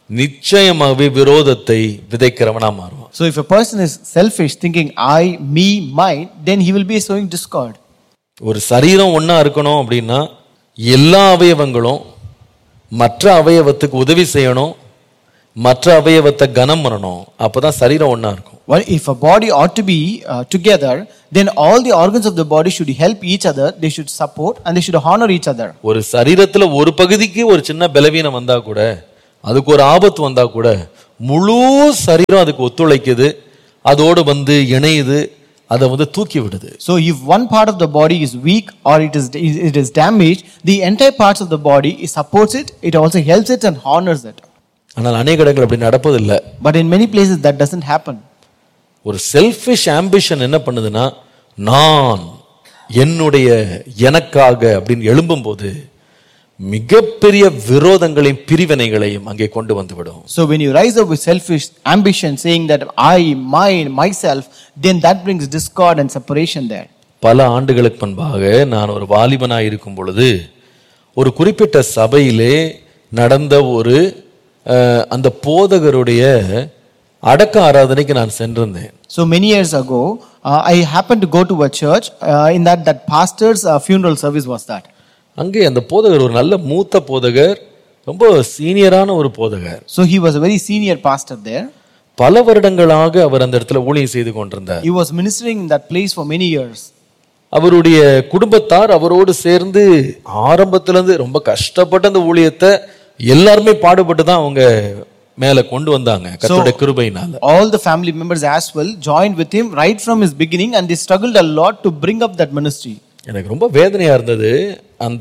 நிச்சயமாகவே விரோதத்தை விதைக்கிறவனா மாறுவான் So if a person is selfish, thinking I, me, mine, then he will be sowing discord. ஒரு சரீரம் ஒண்ணா இருக்கணும் அப்படின்னா எல்லா அவயவங்களும் மற்ற அவயவத்துக்கு உதவி செய்யணும் மற்ற அவயவத்தை கனம் பண்ணணும் அப்பதான் சரீரம் ஒண்ணா இருக்கும் Well, if a body ought to be uh, together, then all the organs of the body should help each other, they should support, and they should honor each other. ஒரு சரீரத்துல ஒரு பகுதிக்கு ஒரு சின்ன பலவீனம் வந்தா கூட அதுக்கு ஒரு ஆபத்து வந்தா கூட முழு சரீரம் அதுக்கு ஒத்துழைக்குது அதோடு வந்து இணையுது அதை வந்து தூக்கி விடுது So, if one part of the body is weak or it is it is damaged, the entire parts of the body it supports it, it also helps it and honors it. ஆனால் அநேக இடங்கள் அப்படி நடப்பதில்லை But in many places, that doesn't happen. ஒரு selfish ambition என்ன பண்ணுதுன்னா நான் என்னுடைய எனக்காக அப்படின்னு எழும்பும்போது மிகப்பெரிய விரோதங்களையும் பிரிவினைகளையும் அங்கே கொண்டு வந்து விடும் So, when you rise up with selfish ambition, saying that I, mine, myself, then that brings discord and separation there. பல ஆண்டுகளுக்கு முன்பாக நான் ஒரு வாலிபனாய் இருக்கும் பொழுது ஒரு குறிப்பிட்ட சபையிலே நடந்த ஒரு அஹ், அந்த போதகருடைய அடக்க ஆராதனைக்கு நான் சென்றிருந்தேன் So many years ago, uh, I happened to go to a church. Uh, in that, that pastor's uh, funeral service was that. அங்கே அந்த போதகர் ஒரு நல்ல மூத்த போதகர் ரொம்ப சீனியரான ஒரு போதகர் So he was a very senior pastor there. பல வருடங்களாக அவர் அந்த இடத்துல ஊழியம் செய்து கொண்டிருந்தார் He was ministering in that place for many years. அவருடைய குடும்பத்தார் அவரோடு சேர்ந்து ஆரம்பத்திலிருந்து ரொம்ப கஷ்டப்பட்ட அந்த ஊழியத்தை எல்லாருமே பாடுபட்டு தான் அவங்க மேல கொண்டு வந்தாங்க கர்த்தருடைய கிருபையினால All the family members as well joined with him right from his beginning, and they struggled a lot to bring up that ministry. எனக்கு ரொம்ப வேதனையா இருந்தது அந்த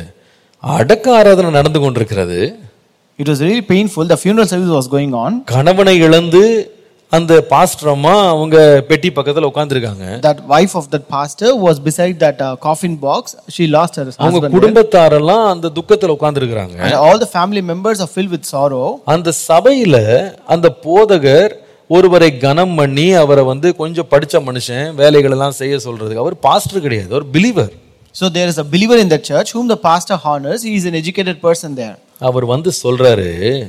அடக்க ஆராதனை நடந்து கொண்டிருக்கிறது It was really painful. The funeral service was going on. கணவனை இழந்து அந்த பாஸ்டர் அம்மா அவங்க பெட்டி பக்கத்துல உட்கார்ந்திருக்காங்க That wife of that pastor was beside that uh, coffin box. She lost her அவங்க husband. there. குடும்பத்தாரெல்லாம் அந்த துக்கத்துல உட்கார்ந்திருக்கிறாங்க And all the family members are filled with sorrow. அந்த சபையில அந்த போதகர் ஒருவரை கனம் பண்ணி அவரை வந்து கொஞ்சம் படிச்ச மனுஷன் வேலைகள் எல்லாம் செய்ய சொல்றதுக்கு அவர் பாஸ்டர் கிடையாது அவர் believer So there is a believer in the church whom the pastor honors. He is an educated person there. அவர் வந்து சொல்றாரு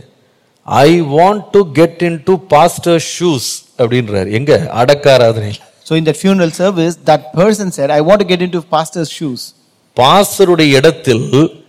I want to get into pastor shoes அப்படின்றாரு எங்க அடக்காராதனை So in that funeral service, that person said, I want to get into pastor's shoes. பாஸ்டருடைய இடத்தில்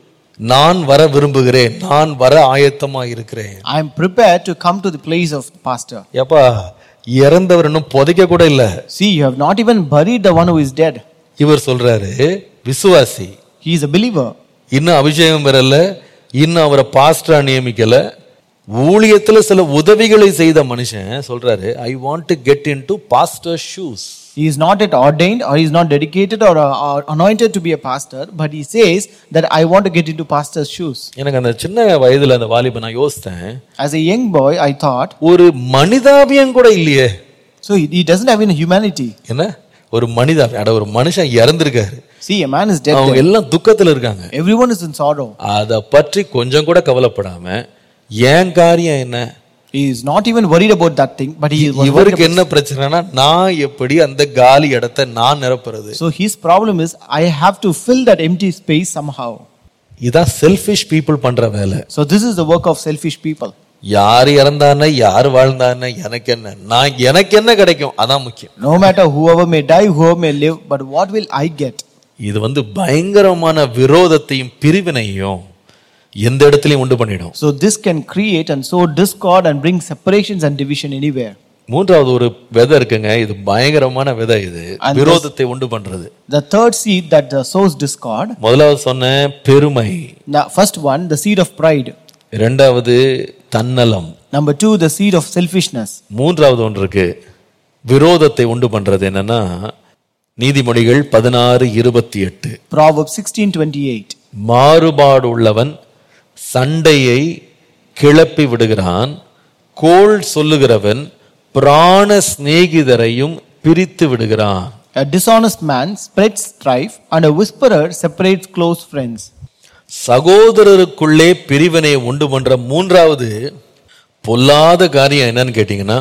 நான் வர விரும்புகிறேன் நான் வர ஆயத்தமா இருக்கிறேன் I am prepared to come to the place of the pastor. ஏப்பா இறந்தவர் இன்னும் புதைக்க கூட இல்ல See, you have not even buried the one who is dead. இவர் சொல்றாரு விசுவாசி He is a believer. இன்னும் அபிஷேகம் பெறல இன்னும் அவரை பாஸ்டரா நியமிக்கல ஊழியத்துல சில உதவிகளை செய்த மனுஷன் சொல்றாரு I want to get into pastor shoes He is not yet ordained or he is not dedicated or, uh, or anointed to be a pastor, but he says that I want to get into pastor's shoes. எனக்கு அந்த சின்ன வயதுல அந்த வாலிப நான் யோசித்தேன் As a young boy, I thought, ஒரு மனிதாபியம் கூட இல்லையே so he, he doesn't have any humanity. என்ன ஒரு மனிதாபியம் அட ஒரு மனுஷன் இறந்திருக்காரு See, a man is dead. அவங்க there. எல்லாம் துக்கத்துல இருக்காங்க Everyone is in sorrow. அத பற்றி கொஞ்சம் கூட கவலைப்படாம ஏன் காரியம் என்ன He is not even worried about that thing, but he is worried இவருக்கு என்ன பிரச்சனைனா நான் எப்படி அந்த காலி இடத்தை நான் நிரப்புறது So his problem is I have to fill that empty space somehow. இதான் செல்ஃபிஷ் பீப்புள் பண்ற வேலை So this is the work of selfish people. யார் இறந்தானே யார் வாழ்ந்தானே எனக்கு என்ன நான் எனக்கு என்ன கிடைக்கும் அதான் முக்கியம் No matter whoever may die, whoever may live, but what will I get? இது வந்து பயங்கரமான விரோதத்தையும் பிரிவினையும் எந்த இடத்துலயும் உண்டு பண்ணிடும் So this can create and sow discord and bring separations and division anywhere. மூன்றாவது ஒரு விதை இருக்குங்க இது பயங்கரமான விதை இது And விரோதத்தை உண்டு பண்றது The third seed that uh, sows discord, முதலாவது சொன்ன பெருமை the first one, the seed of pride. இரண்டாவது தன்னலம் Number two, the seed of selfishness. மூன்றாவது ஒன்று இருக்கு விரோதத்தை உண்டு பண்றது என்னன்னா நீதிமொழிகள் பதினாறு இருபத்தி எட்டு Proverbs 16:28. மாறுபாடு உள்ளவன் சண்டையை கிளப்பி விடுகிறான் கோள் சொல்லுகிறவன் பிராண சிநேகிதரையும் பிரித்து விடுகிறான் A dishonest man spreads strife, and a whisperer separates close friends. சகோதரருக்குள்ளே பிரிவினை உண்டு பண்ற மூன்றாவது பொல்லாத காரியம் என்னன்னு கேட்டீங்கன்னா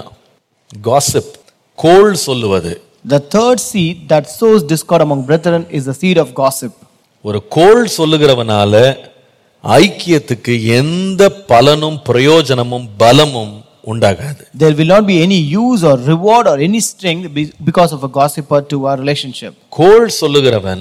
காசிப் கோள் சொல்லுவது The third seed that sows discord among brethren is the seed of gossip. ஒரு கோள் சொல்லுகிறவனால ஐக்கியத்துக்கு எந்த பலனும் பிரயோஜனமும் பலமும் உண்டாகாது There will not be any use or reward or any strength be- because of a gossiper to our relationship. கோள் சொல்லுகிறவன்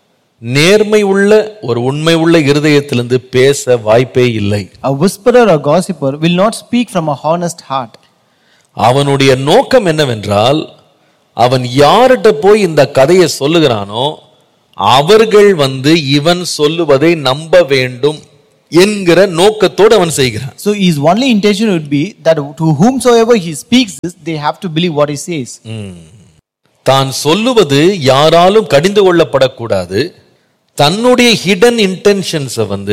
நேர்மை உள்ள ஒரு உண்மை உள்ள இருதயத்திலிருந்து பேச வாய்ப்பே இல்லை A whisperer or gossiper will not speak from a honest heart. அவனுடைய நோக்கம் என்னவென்றால் அவன் யார்கிட்ட போய் இந்த கதையை சொல்லுகிறானோ அவர்கள் வந்து இவன் சொல்லுவதை நம்ப வேண்டும் என்கிற நோக்கத்தோடு அவன் செய்கிறான் So his only intention would be that to whomsoever he speaks this, they have to believe what he says. தான் சொல்லுவது யாராலும் கடிந்து கொள்ளப்படக்கூடாது தன்னுடைய ஹிடன் இன்டென்ஷன்ஸை வந்து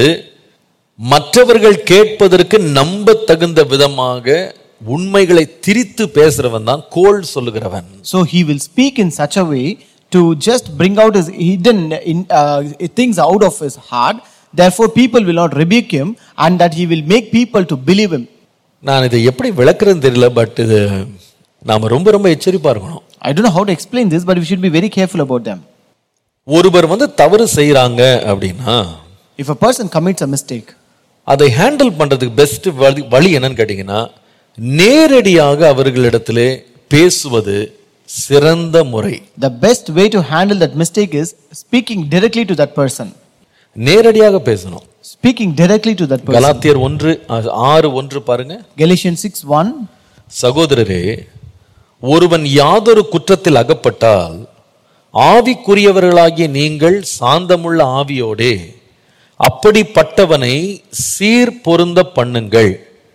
மற்றவர்கள் கேட்பதற்கு நம்ப தகுந்த விதமாக உண்மைகளை திரித்து பேசுறவன் தான் கோள் சொல்லுகிறவன் So he will speak in such a way to just bring out his hidden in, uh, things out of his heart. Therefore, people will not rebuke him, and that he will make people to believe him. நான் இதை எப்படி விளக்குறேன்னு தெரியல but இது நாம ரொம்ப ரொம்ப எச்சரிப்பா இருக்கணும் I don't know how to explain this, but we should be very careful about them. ஒருவர் வந்து தவறு செய்றாங்க அப்படின்னா If a person commits a mistake, அதை ஹேண்டில் பண்றதுக்கு பெஸ்ட் வழி வழி என்னன்னு கேட்டீங்கன்னா நேரடியாக அவர்களிடத்திலே பேசுவது சிறந்த முறை the best way to handle that mistake is speaking directly to that person. நேரடியாக பேசணும் Speaking directly to that person. கலாத்தியர் ஒன்று ஆ- ஆறு ஒன்று பாருங்க Galatians 6 1. சகோதரரே ஒருவன் யாதொரு குற்றத்தில் அகப்பட்டால் ஆவிக்குரியவர்களாகிய நீங்கள் சாந்தமுள்ள ஆவியோடே அப்படிப்பட்டவனை சீர் பொருந்த பண்ணுங்கள்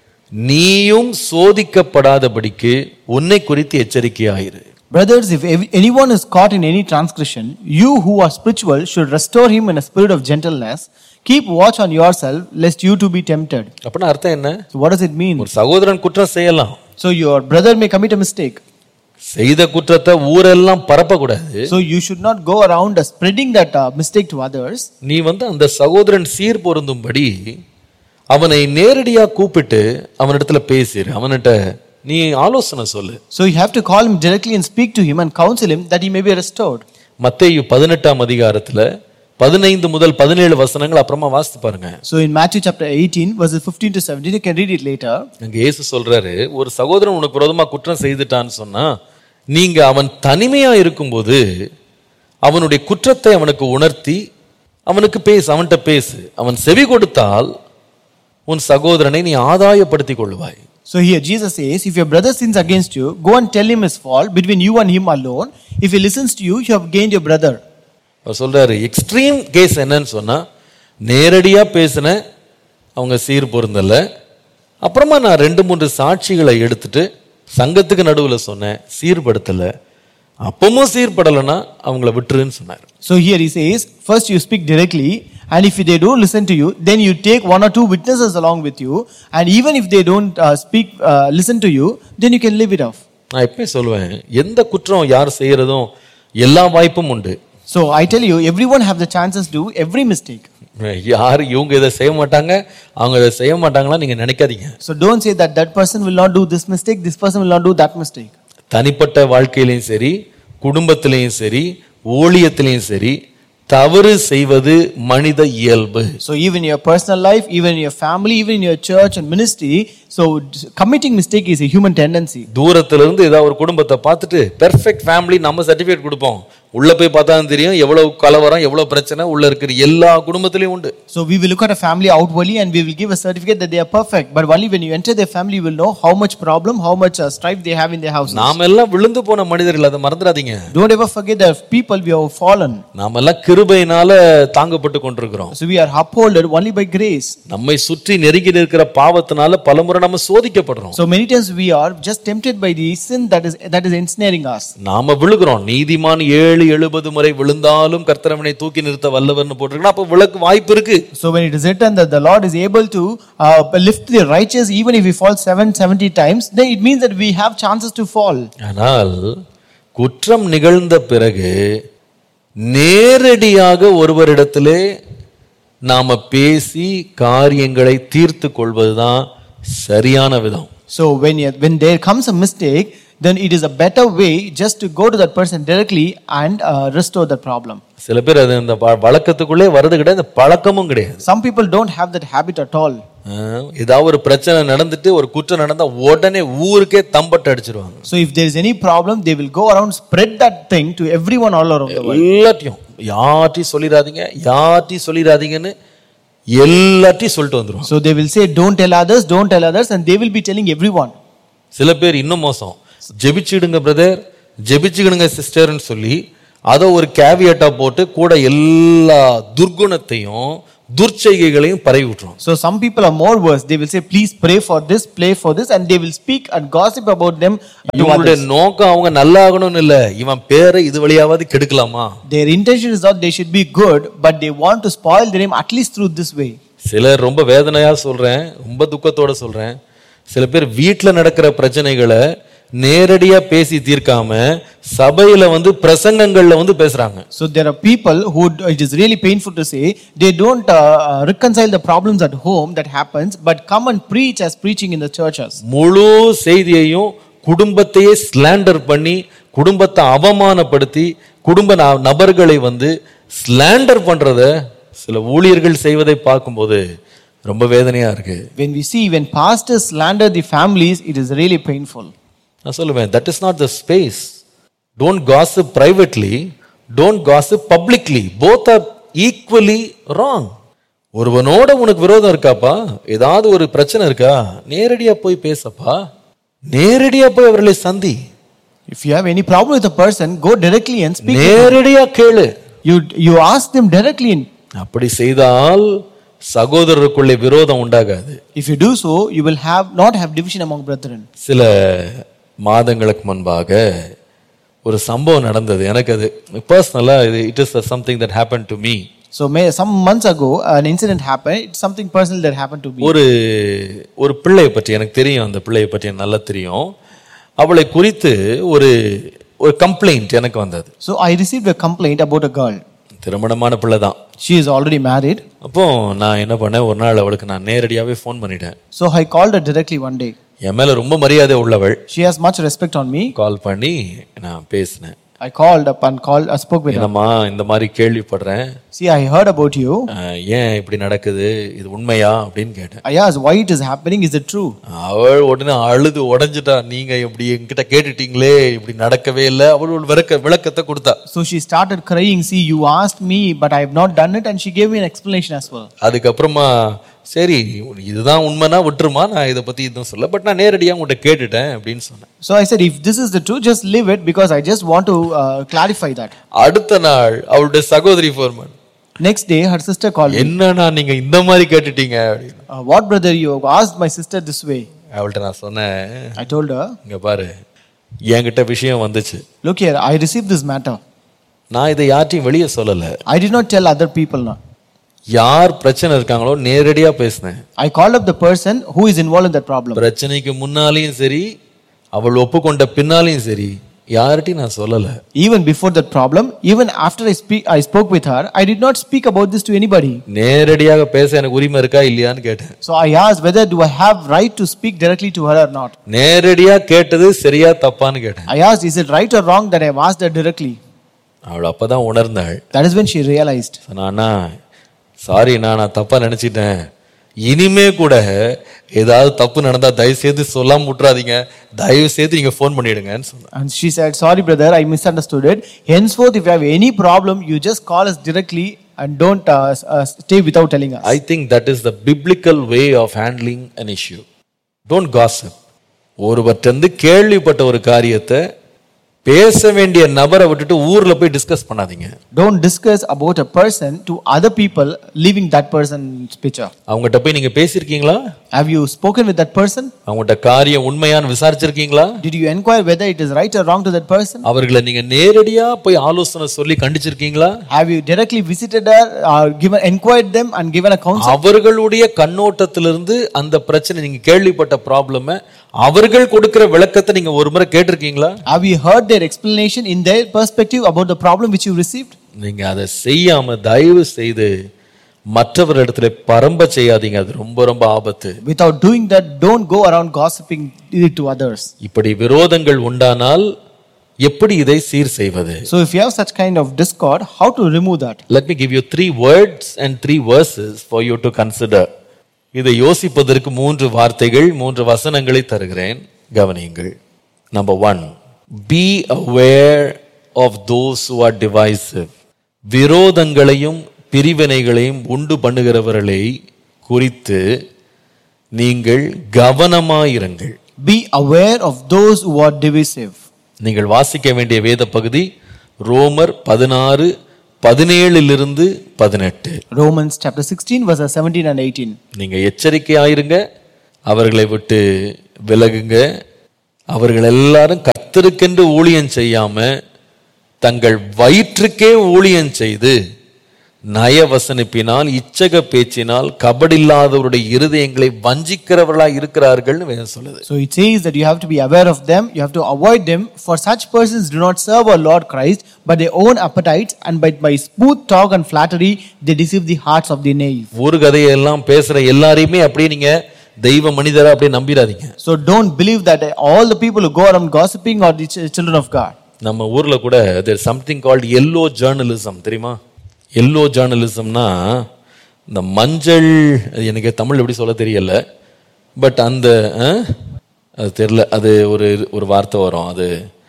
நீயும் சோதிக்கப்படாதபடிக்கு உன்னை குறித்து எச்சரிக்கையாயிரு Brothers, if ev- anyone is caught in any transgression, you who are spiritual should restore him in a spirit of gentleness. Keep watch on yourself, lest you too be tempted. அப்படின்னா அர்த்தம் என்ன So, what does it mean? ஒரு சகோதரன் குற்றம் செய்யலாம் So, your brother may commit a mistake. செய்த குற்றத்தை ஊரெல்லாம் பரப்பக்கூடாது So, you should not go around uh, spreading that uh, mistake to others. நீ வந்து அந்த சகோதரன் சீர் பொருந்தும்படி அவனை நேரடியா கூப்பிட்டு அவனிடத்துல பேசிரு அவன்கிட்ட நீ ஆலோசனை சொல்லு So, you have to call him directly and speak to him and counsel him that he may be restored. மத்தேயு பதினெட்டாம் அதிகாரத்துல பதினைந்து முதல் பதினேழு வசனங்கள் அப்புறமா வாசித்து பாருங்க So, in Matthew chapter 18, verses 15 to 17, you can read it later. அங்க இயேசு சொல்றாரு ஒரு சகோதரன் உனக்கு விரோதமா குற்றம் செய்துட்டான்னு சொன்னா நீங்க அவன் தனிமையா இருக்கும்போது அவனுடைய குற்றத்தை அவனுக்கு உணர்த்தி அவனுக்கு பேசு அவன்கிட்ட பேசு அவன் செவி கொடுத்தால் உன் சகோதரனை நீ ஆதாயப்படுத்திக் கொள்வாய் So here Jesus says, if your brother sins against you, go and tell him his fault between you and him alone. If he listens to you, you have gained your brother. அவர் சொல்றாரு extreme case என்னன்னு சொன்னா நேரடியா பேசின அவங்க சீர் பொருந்தல அப்புறமா நான் ரெண்டு மூன்று சாட்சிகளை எடுத்துட்டு சங்கத்துக்கு நடுவுல சொன்னேன் சீர்படுத்தல அப்பமும் சீர்படலைன்னா அவங்கள விட்டுருன்னு சொன்னார் So here he says, first you speak directly, and if they don't listen to you, then you take one or two witnesses along with you, and even if they don't uh, speak, uh, listen to you, then you can leave it off. நான் எப்பயும் சொல்லுவேன் எந்த குற்றம் யார் செய்யறதும் எல்லா வாய்ப்பும் உண்டு So I tell you, everyone have the chances to do every mistake. யார் இவங்க இதை செய்ய மாட்டாங்க அவங்க இதை செய்ய மாட்டாங்களா நீங்க நினைக்காதீங்க So don't say that that person will not do this mistake, this person will not do that mistake. தனிப்பட்ட வாழ்க்கையிலையும் சரி குடும்பத்திலையும் சரி ஊழியத்திலையும் சரி தவறு செய்வது மனித இயல்பு So even in your personal life, even in your family, even in your church and ministry, so d- committing mistake is a human tendency. தூரத்துல இருந்து ஏதாவது ஒரு குடும்பத்தை பார்த்துட்டு பெர்ஃபெக்ட் ஃபேமிலி நம்ம சர்டிஃபிகேட் கொடுப்போம் உள்ள போய் பார்த்தா தான் தெரியும் எவ்வளவு கலவரம் எவ்வளவு பிரச்சனை உள்ள இருக்கிற எல்லா குடும்பத்திலையும் உண்டு So we will look at a family outwardly and we will give a certificate that they are perfect. But only when you enter their family, you will know how much problem, how much uh, strife they have in their houses. நாம எல்லாம் விழுந்து போன மனிதர்கள் அதை மறந்துடாதீங்க Don't ever forget that people we have fallen. நாம எல்லாம் கிருபையினால தாங்கப்பட்டு கொண்டிருக்கிறோம் So we are upholded only by grace. நம்மை சுற்றி நெருங்கி இருக்கிற பாவத்தினால பலமுறை நம்ம சோதிக்கப்படுறோம் So many times we are just tempted by the sin that is that is ensnaring us. நாம விழுகிறோம் நீதிமான் ஏழு எழுபது முறை விழுந்தாலும் கர்த்தரவனை தூக்கி நிறுத்த வல்லவர்னு போட்டிருக்கா அப்ப விளக்கு வாய்ப்பு இருக்கு So when it is written that the Lord is able to uh, lift the righteous even if we fall seven seventy times, then it means that we have chances to fall. ஆனால் குற்றம் நிகழ்ந்த பிறகு நேரடியாக ஒருவரிடத்திலே நாம பேசி காரியங்களை தீர்த்து கொள்வதுதான் சரியான விதம் So when you, when there comes a mistake, then it is a better way just to go to that person directly and uh, restore that problem. சில பேர் அது இந்த ப- வழக்கத்துக்குள்ளே வர்றது கிடையாது இந்த பழக்கமும் கிடையாது Some people don't have that habit at all. ஆஹ், ஏதாவது ஒரு பிரச்சனை நடந்துட்டு ஒரு குற்றம் நடந்தா உடனே ஊருக்கே தம்பட்டு அடிச்சிருவாங்க So if there is any problem, they will go around spread that thing to everyone all around the world. எல்லாத்தையும் யார்ட்டையும் சொல்லிடாதீங்க யார்ட்டையும் சொல்லிடாதீங்கன்னு எல்லாத்தையும் சொல்லிட்டு வந்துருவாங்க So they will say, don't tell others, don't tell others, and they will be telling everyone. சில பேர் இன்னும் மோசம் ஜெபிச்சிடுங்க பிரதர் ஜெபிச்சுக்கிடுங்க சிஸ்டர்னு சொல்லி அதை ஒரு கேவியட்டா போட்டு கூட எல்லா துர்குணத்தையும் துர்ச்செய்கைகளையும் பரவி விட்டுரும் So some people are more worse. They will say, please pray for this, pray for this, and they will speak and gossip about them to இவங்களுடைய others. நோக்கம் அவங்க நல்லாகணும்னு இல்ல இவன் பேரை இது வழியாவது கெடுக்கலாமா Their intention is not they should be good, but they want to spoil their name at least through this way. சிலர் ரொம்ப வேதனையா சொல்றேன் ரொம்ப துக்கத்தோட சொல்றேன் சில பேர் வீட்ல நடக்கிற பிரச்சனைகளை நேரடியா பேசி தீர்க்காம சபையில வந்து பிரசங்கங்கள்ல வந்து பேசுறாங்க So there are people who it is really painful to say they don't uh, uh, reconcile the problems at home that happens, but come and preach as preaching in the churches. முழு செய்தியையும் குடும்பத்தையே slander பண்ணி குடும்பத்தை அவமானப்படுத்தி குடும்ப ந- நபர்களை வந்து ஸ்லாண்டர் பண்றத சில ஊழியர்கள் செய்வதை பார்க்கும்போது ரொம்ப வேதனையா இருக்கு When we see when pastors slander the families, it is really painful. நான் சொல்லுவேன் that is not the space don't gossip privately don't gossip publicly both are equally wrong ஒருவனோட உனக்கு விரோதம் இருக்காப்பா ஏதாவது ஒரு பிரச்சனை இருக்கா நேரடியா போய் பேசப்பா நேரடியா போய் அவர்களை சந்தி If you have any problem with a person, go directly and speak. நேரடியா கேளு You you ask them directly. In. அப்படி செய்தால் சகோதரருக்குள்ளே விரோதம் உண்டாகாது If you do so, you will have not have division among brethren. சில மாதங்களுக்கு முன்பாக ஒரு சம்பவம் நடந்தது எனக்கு அது பர்சனலா இது it is something that happen to me So may, some months ago, an incident happened. It's something personal that happened to me. ஒரு ஒரு பிள்ளையை பற்றி எனக்கு தெரியும் அந்த பிள்ளையை பற்றி எனக்கு நல்லா தெரியும் அவளை குறித்து ஒரு ஒரு கம்ப்ளைண்ட் எனக்கு வந்தது So I received a complaint about a girl. திருமணமான பிள்ளை தான் She is already married. அப்போ நான் என்ன பண்ணேன் ஒரு நாள் அவளுக்கு நான் நேரடியாகவே ஃபோன் பண்ணிட்டேன் So I called her directly one day. என் மேல ரொம்ப மரியாதை உள்ளவள் She has much respect on me. கால் பண்ணி நான் பேசினேன் I called up and called, I spoke with her. என்னம்மா இந்த மாதிரி கேள்விப்படுறேன் See, I heard about you. அஹ், ஏன் இப்படி நடக்குது இது உண்மையா அப்படின்னு கேட்டேன் I asked why it is happening. Is it true? அவள் உடனே அழுது உடைஞ்சிட்டா நீங்க இப்படி என்கிட்ட கேட்டுட்டீங்களே இப்படி நடக்கவே இல்லை அவள் ஒரு விளக்க விளக்கத்தை கொடுத்தா So she started crying. See, you asked me, but I have not done it, and she gave me an explanation as well. அதுக்கப்புறமா சரி இதுதான் உண்மைனா விட்டுருமா நான் இதை பத்தி இதுவும் சொல்ல பட் நான் நேரடியாக உங்கள்கிட்ட கேட்டுட்டேன் அப்படின்னு சொன்னேன் So I said, if this is the truth, just leave it because I just want to uh, clarify that. அடுத்த நாள் அவளுடைய சகோதரி ஃபோர்மன் Next day, her sister called me. என்னன்னா நீங்க இந்த மாதிரி கேட்டுட்டீங்க அப்படின்னு Uh, what brother, you asked my sister this way? அவள்கிட்ட நான் சொன்னேன் I told her, இங்க பாரு என்கிட்ட விஷயம் வந்துச்சு look here, I received this matter. நான் இதை யார்ட்டையும் வெளியே சொல்லல I did not tell other people now. யார் பிரச்சனை இருக்காங்களோ நேரடியா பேசினேன் I called up the person who is involved in that problem. பிரச்சனைக்கு முன்னாலையும் சரி அவள் ஒப்புக்கொண்ட பின்னாலையும் சரி யார்கிட்டையும் நான் சொல்லல Even before that problem, even after I speak, I spoke with her. I did not speak about this to anybody. நேரடியாக பேச எனக்கு உரிமை இருக்கா இல்லையான்னு கேட்டேன் So I asked whether do I have right to speak directly to her or not. நேரடியா கேட்டது சரியா தப்பான்னு கேட்டேன் I asked, is it right or wrong that I have asked her directly? அவள் அப்பதான் உணர்ந்தாள் That is when she realized. நானா sorry நான் நான் தப்பா நினைச்சிட்டேன் இனிமே கூட ஏதாவது தப்பு நடந்தா தயவு செய்து சொல்லாம விட்டுறாதீங்க தயவு செய்து நீங்க ஃபோன் பண்ணிடுங்கன்னு சொன்னேன் And she said, Sorry, brother, I misunderstood it. Henceforth, if you have any problem, you just call us directly and don't uh, s- uh, stay without telling us. I think that is the biblical way of handling an issue don't gossip ஒருவர்கிட்ட கேள்விப்பட்ட ஒரு காரியத்தை பேச வேண்டிய நபரை விட்டுட்டு ஊர்ல போய் டிஸ்கஸ் பண்ணாதீங்க Don't discuss about a person to other people, leaving that person's picture. அவங்ககிட்ட போய் நீங்க பேசியிருக்கீங்களா Have you spoken with that person? அவங்ககிட்ட காரியம் உண்மையான்னு விசாரிச்சிருக்கீங்களா Did you inquire whether it is right or wrong to that person? அவர்களை நீங்க நேரடியா போய் ஆலோசனை சொல்லி கண்டிச்சிருக்கீங்களா Have you directly visited her, or given, inquired them, and given a counsel? அவர்களுடைய கண்ணோட்டத்திலிருந்து அந்த பிரச்சனை நீங்க கேள்விப்பட்ட ப்ராப்ளம அவர்கள் கொடுக்கிற விளக்கத்தை நீங்க ஒரு முறை கேட்டிருக்கீங்களா Have you heard their explanation in their perspective about the problem which you received? நீங்க அதை செய்யாம தயவு செய்து மற்றவரிடத்துல பரம்ப செய்யாதீங்க அது ரொம்ப ரொம்ப ஆபத்து Without doing that, don't go around gossiping it to others. இப்படி விரோதங்கள் உண்டானால் எப்படி இதை சீர் செய்வது So if you have such kind of discord, how to remove that? let me give you three words and three verses for you to consider இதை யோசிப்பதற்கு மூன்று வார்த்தைகள் மூன்று வசனங்களை தருகிறேன் கவனியுங்கள் number one be aware of those who are divisive விரோதங்களையும் பிரிவினைகளையும் உண்டு பண்ணுகிறவர்களை குறித்து நீங்கள் கவனமாயிருங்கள் Be aware of those who are divisive. நீங்கள் வாசிக்க வேண்டிய வேத பகுதி ரோமர் பதினாறு பதினேழிலிருந்து பதினெட்டு Romans chapter 16, verses 17 and 18. நீங்க எச்சரிக்கையாயிருங்க அவர்களை விட்டு விலகுங்க அவர்கள் எல்லாரும் கத்தருக்கென்று ஊழியம் செய்யாம தங்கள் வயிற்றுக்கே ஊழியம் செய்து நயவசனிப்பினால் இச்சக பேச்சினால் கபடில்லாதவருடைய இருதயங்களை வஞ்சிக்கிறவர்களாய் இருக்கிறார்கள்னு வேதம் சொல்லுது So it says that you have to be aware of them, you have to avoid them, for such persons do not serve our Lord Christ, but their own appetites, and by, by smooth talk and flattery, they deceive the hearts of the knave. ஊரு கதையெல்லாம் பேசுற எல்லாரையுமே அப்படியே நீங்க தெய்வ மனிதரா அப்படியே நம்பிடாதீங்க So don't believe that all the people who go around gossiping are the ch- children of God. நம்ம ஊர்ல கூட there something called yellow journalism தெரியுமா எல்லோ ஜேர்னலிசம்னா இந்த மஞ்சள் அது எனக்கு தமிழ் எப்படி சொல்ல தெரியல பட் அந்த அஹ், அது தெரியல அது ஒரு ஒரு வார்த்தை வரும் அது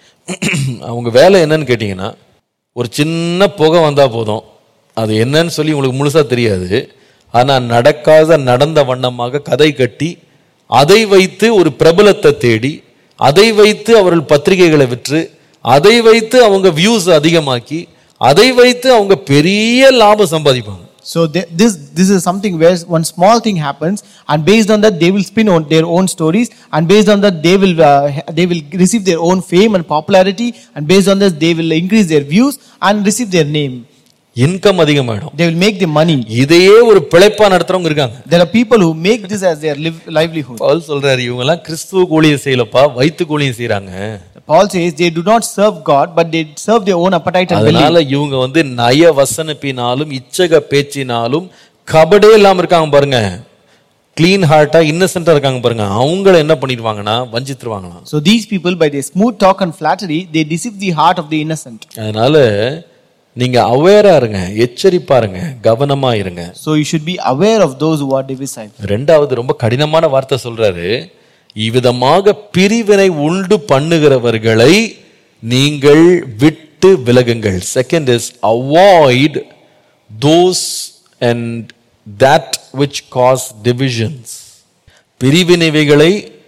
அவங்க வேலை என்னன்னு கேட்டிங்கன்னா ஒரு சின்ன புகை வந்தா போதும் அது என்னன்னு சொல்லி உங்களுக்கு முழுசா தெரியாது ஆனா நடக்காத நடந்த வண்ணமாக கதை கட்டி அதை வைத்து ஒரு பிரபலத்தை தேடி அதை வைத்து அவர்கள் பத்திரிகைகளை விற்று அதை வைத்து அவங்க வியூஸ் அதிகமாக்கி அதை வைத்து அவங்க பெரிய லாபம் சம்பாதிப்பாங்க So they, this this is something where one small thing happens, and based on that they will spin on their own stories, and based on that they will uh, they will receive their own fame and popularity, and based on this they will increase their views and receive their name. Income அதிகமாயிடும் They will make the money. இதையே ஒரு பிழைப்பா நடத்துறவங்க இருக்காங்க There are people who make this as their liv- livelihood. Pavul சொல்றாரு இவங்க எல்லாம் கிறிஸ்துவ கூலியம் செய்யலப்பா வயிற்று கூலியம் செய்யறாங்க Paul says they do not serve God, but they serve their own appetite and belly. அதனால இவங்க வந்து நய வசனப்பினாலும் இச்சக பேச்சினாலும் கபடே இல்லாம இருக்காங்க பாருங்க கிளீன் ஹார்ட்டா இன்னசென்ட்டா இருக்காங்க பாருங்க அவங்கள என்ன பண்ணிடுவாங்கன்னா வஞ்சித்துருவாங்களாம் So these people, by their smooth talk and flattery, they deceive the heart of the innocent. அதனால நீங்க அவேரா இருங்க எச்சரிப்பா இருங்க கவனமா இருங்க So you should be aware of those who are divisive. ரெண்டாவது ரொம்ப கடினமான வார்த்தை சொல்றாரு இவ்விதமாக பிரிவினை உண்டு பண்ணுகிறவர்களை நீங்கள் விட்டு விலகுங்கள் second is avoid those and that which cause divisions பிரிவினைவைகளை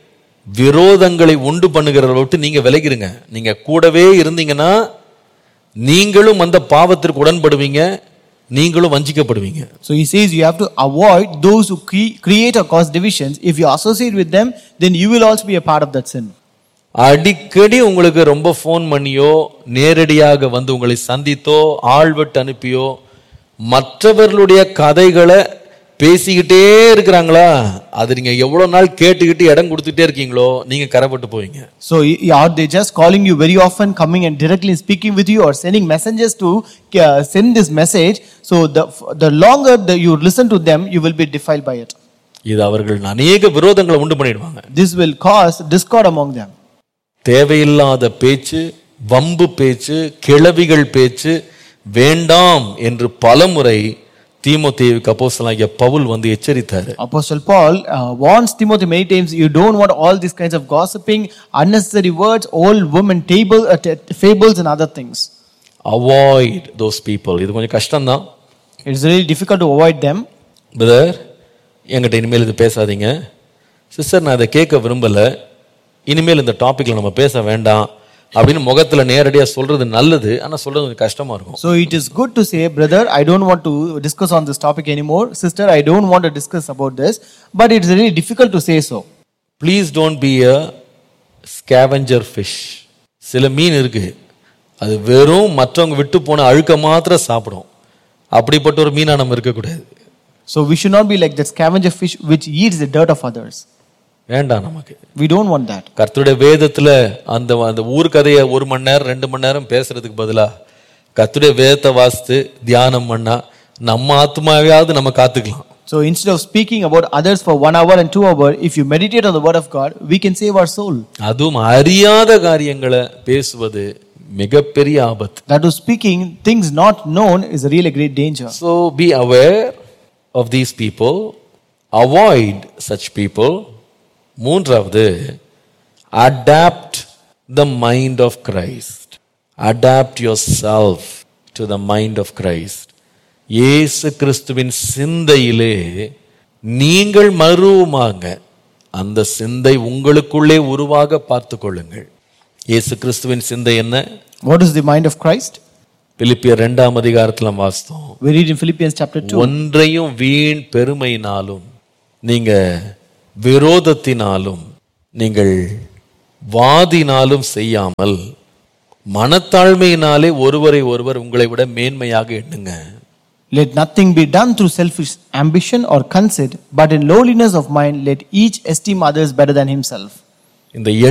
விரோதங்களை உண்டு பண்ணுகிறவரை விட்டு நீங்க விலகிருங்க நீங்க கூடவே இருந்தீங்கன்னா நீங்களும் அந்த பாவத்திற்கு உடன்படுவீங்க நீங்களும் வஞ்சிக்கப்படுவீங்க So he says you have to avoid those who cre- create or cause divisions. If you associate with them, then you will also be a part of that sin. அடிக்கடி உங்களுக்கு ரொம்ப ஃபோன் பண்ணியோ நேரடியாக வந்து உங்களை சந்தித்தோ ஆள்வட்டு அனுப்பியோ மற்றவர்களுடைய கதைகளை பேசிக்கிட்டே இருக்கிறாங்களா அது நீங்க எவ்வளவு நாள் கேட்டுக்கிட்டு இடம் கொடுத்துட்டே இருக்கீங்களோ நீங்க கரைப்பட்டு போவீங்க So y- are they just calling you very often, coming and directly speaking with you, or sending messengers to uh, send this message? So the the longer that you listen to them, you will be defiled by it. இது அவர்கள் அநேக விரோதங்களை உண்டு பண்ணிடுவாங்க This will cause discord among them. தேவையில்லாத பேச்சு வம்பு பேச்சு கிளவிகள் பேச்சு வேண்டாம் என்று பலமுறை தீமோத்தேயுக்கு அப்போஸ்தலனாகிய பவுல் வந்து எச்சரித்தாரு Apostle Paul uh, warns Timothy many times you don't want all these kinds of gossiping, unnecessary words, old women table, uh, t- fables, and other things. Avoid those people இது கொஞ்சம் கஷ்டம்தான் It's really difficult to avoid them. Brother என்கிட்ட இனிமேல் இது பேசாதீங்க sister நான் இதை கேட்க விரும்பல இனிமேல் இந்த டாபிக்ல நம்ம பேச வேண்டாம் அப்படின்னு முகத்துல நேரடியா சொல்றது நல்லது ஆனா சொல்றது கொஞ்சம் கஷ்டமா இருக்கும் So it is good to say, brother, I don't want to discuss on this topic anymore. Sister, I don't want to discuss about this. But it's really difficult to say so. Please don't be a scavenger fish சில மீன் இருக்கு அது வெறும் மற்றவங்க விட்டு போன அழுக்க மாத்திரம் சாப்பிடும் அப்படிப்பட்ட ஒரு மீனா நம்ம இருக்கக்கூடாது So we should not be like that scavenger fish which eats the dirt of others. வேண்டாம் நமக்கு We don't want that. கர்த்தருடைய வேதத்துல அந்த அந்த ஊர் கதையை ஒரு மணி நேரம் ரெண்டு மணி நேரம் பேசுறதுக்கு பதிலா கர்த்தருடைய வேதத்தை வாசித்து தியானம் பண்ணா நம்ம ஆத்மாவையாவது நம்ம காத்துக்கலாம் So instead of speaking about others for one hour and two hour, if you meditate on the word of God, we can save our soul. அதுவும் அறியாத காரியங்களை பேசுவது மிகப்பெரிய ஆபத்து That was speaking things not known is a really great danger. So be aware of these people, avoid such people. மூன்றாவது adapt the mind of Christ. Adapt yourself to the mind of Christ. இயேசு கிறிஸ்துவின் சிந்தையிலே நீங்கள் மருவமாங்க அந்த சிந்தை உங்களுக்குள்ளே உருவாக பார்த்து கொள்ளுங்கள் இயேசு கிறிஸ்துவின் சிந்தை என்ன What is the mind of Christ? பிலிப்பியர் இரண்டாம் அதிகாரத்துல நாம் வாசித்தோம் We read in Philippians chapter 2. ஒன்றையும் வீண் பெருமையினாலும் நீங்க விரோதத்தினாலும் நீங்கள் வாதினாலும் செய்யாமல் மனத்தாழ்மையினாலே ஒருவரை ஒருவர் உங்களை விட மேன்மையாக எண்ணுங்க Let nothing be done through selfish ambition or conceit, but in lowliness of mind let each esteem others better than himself. இந்த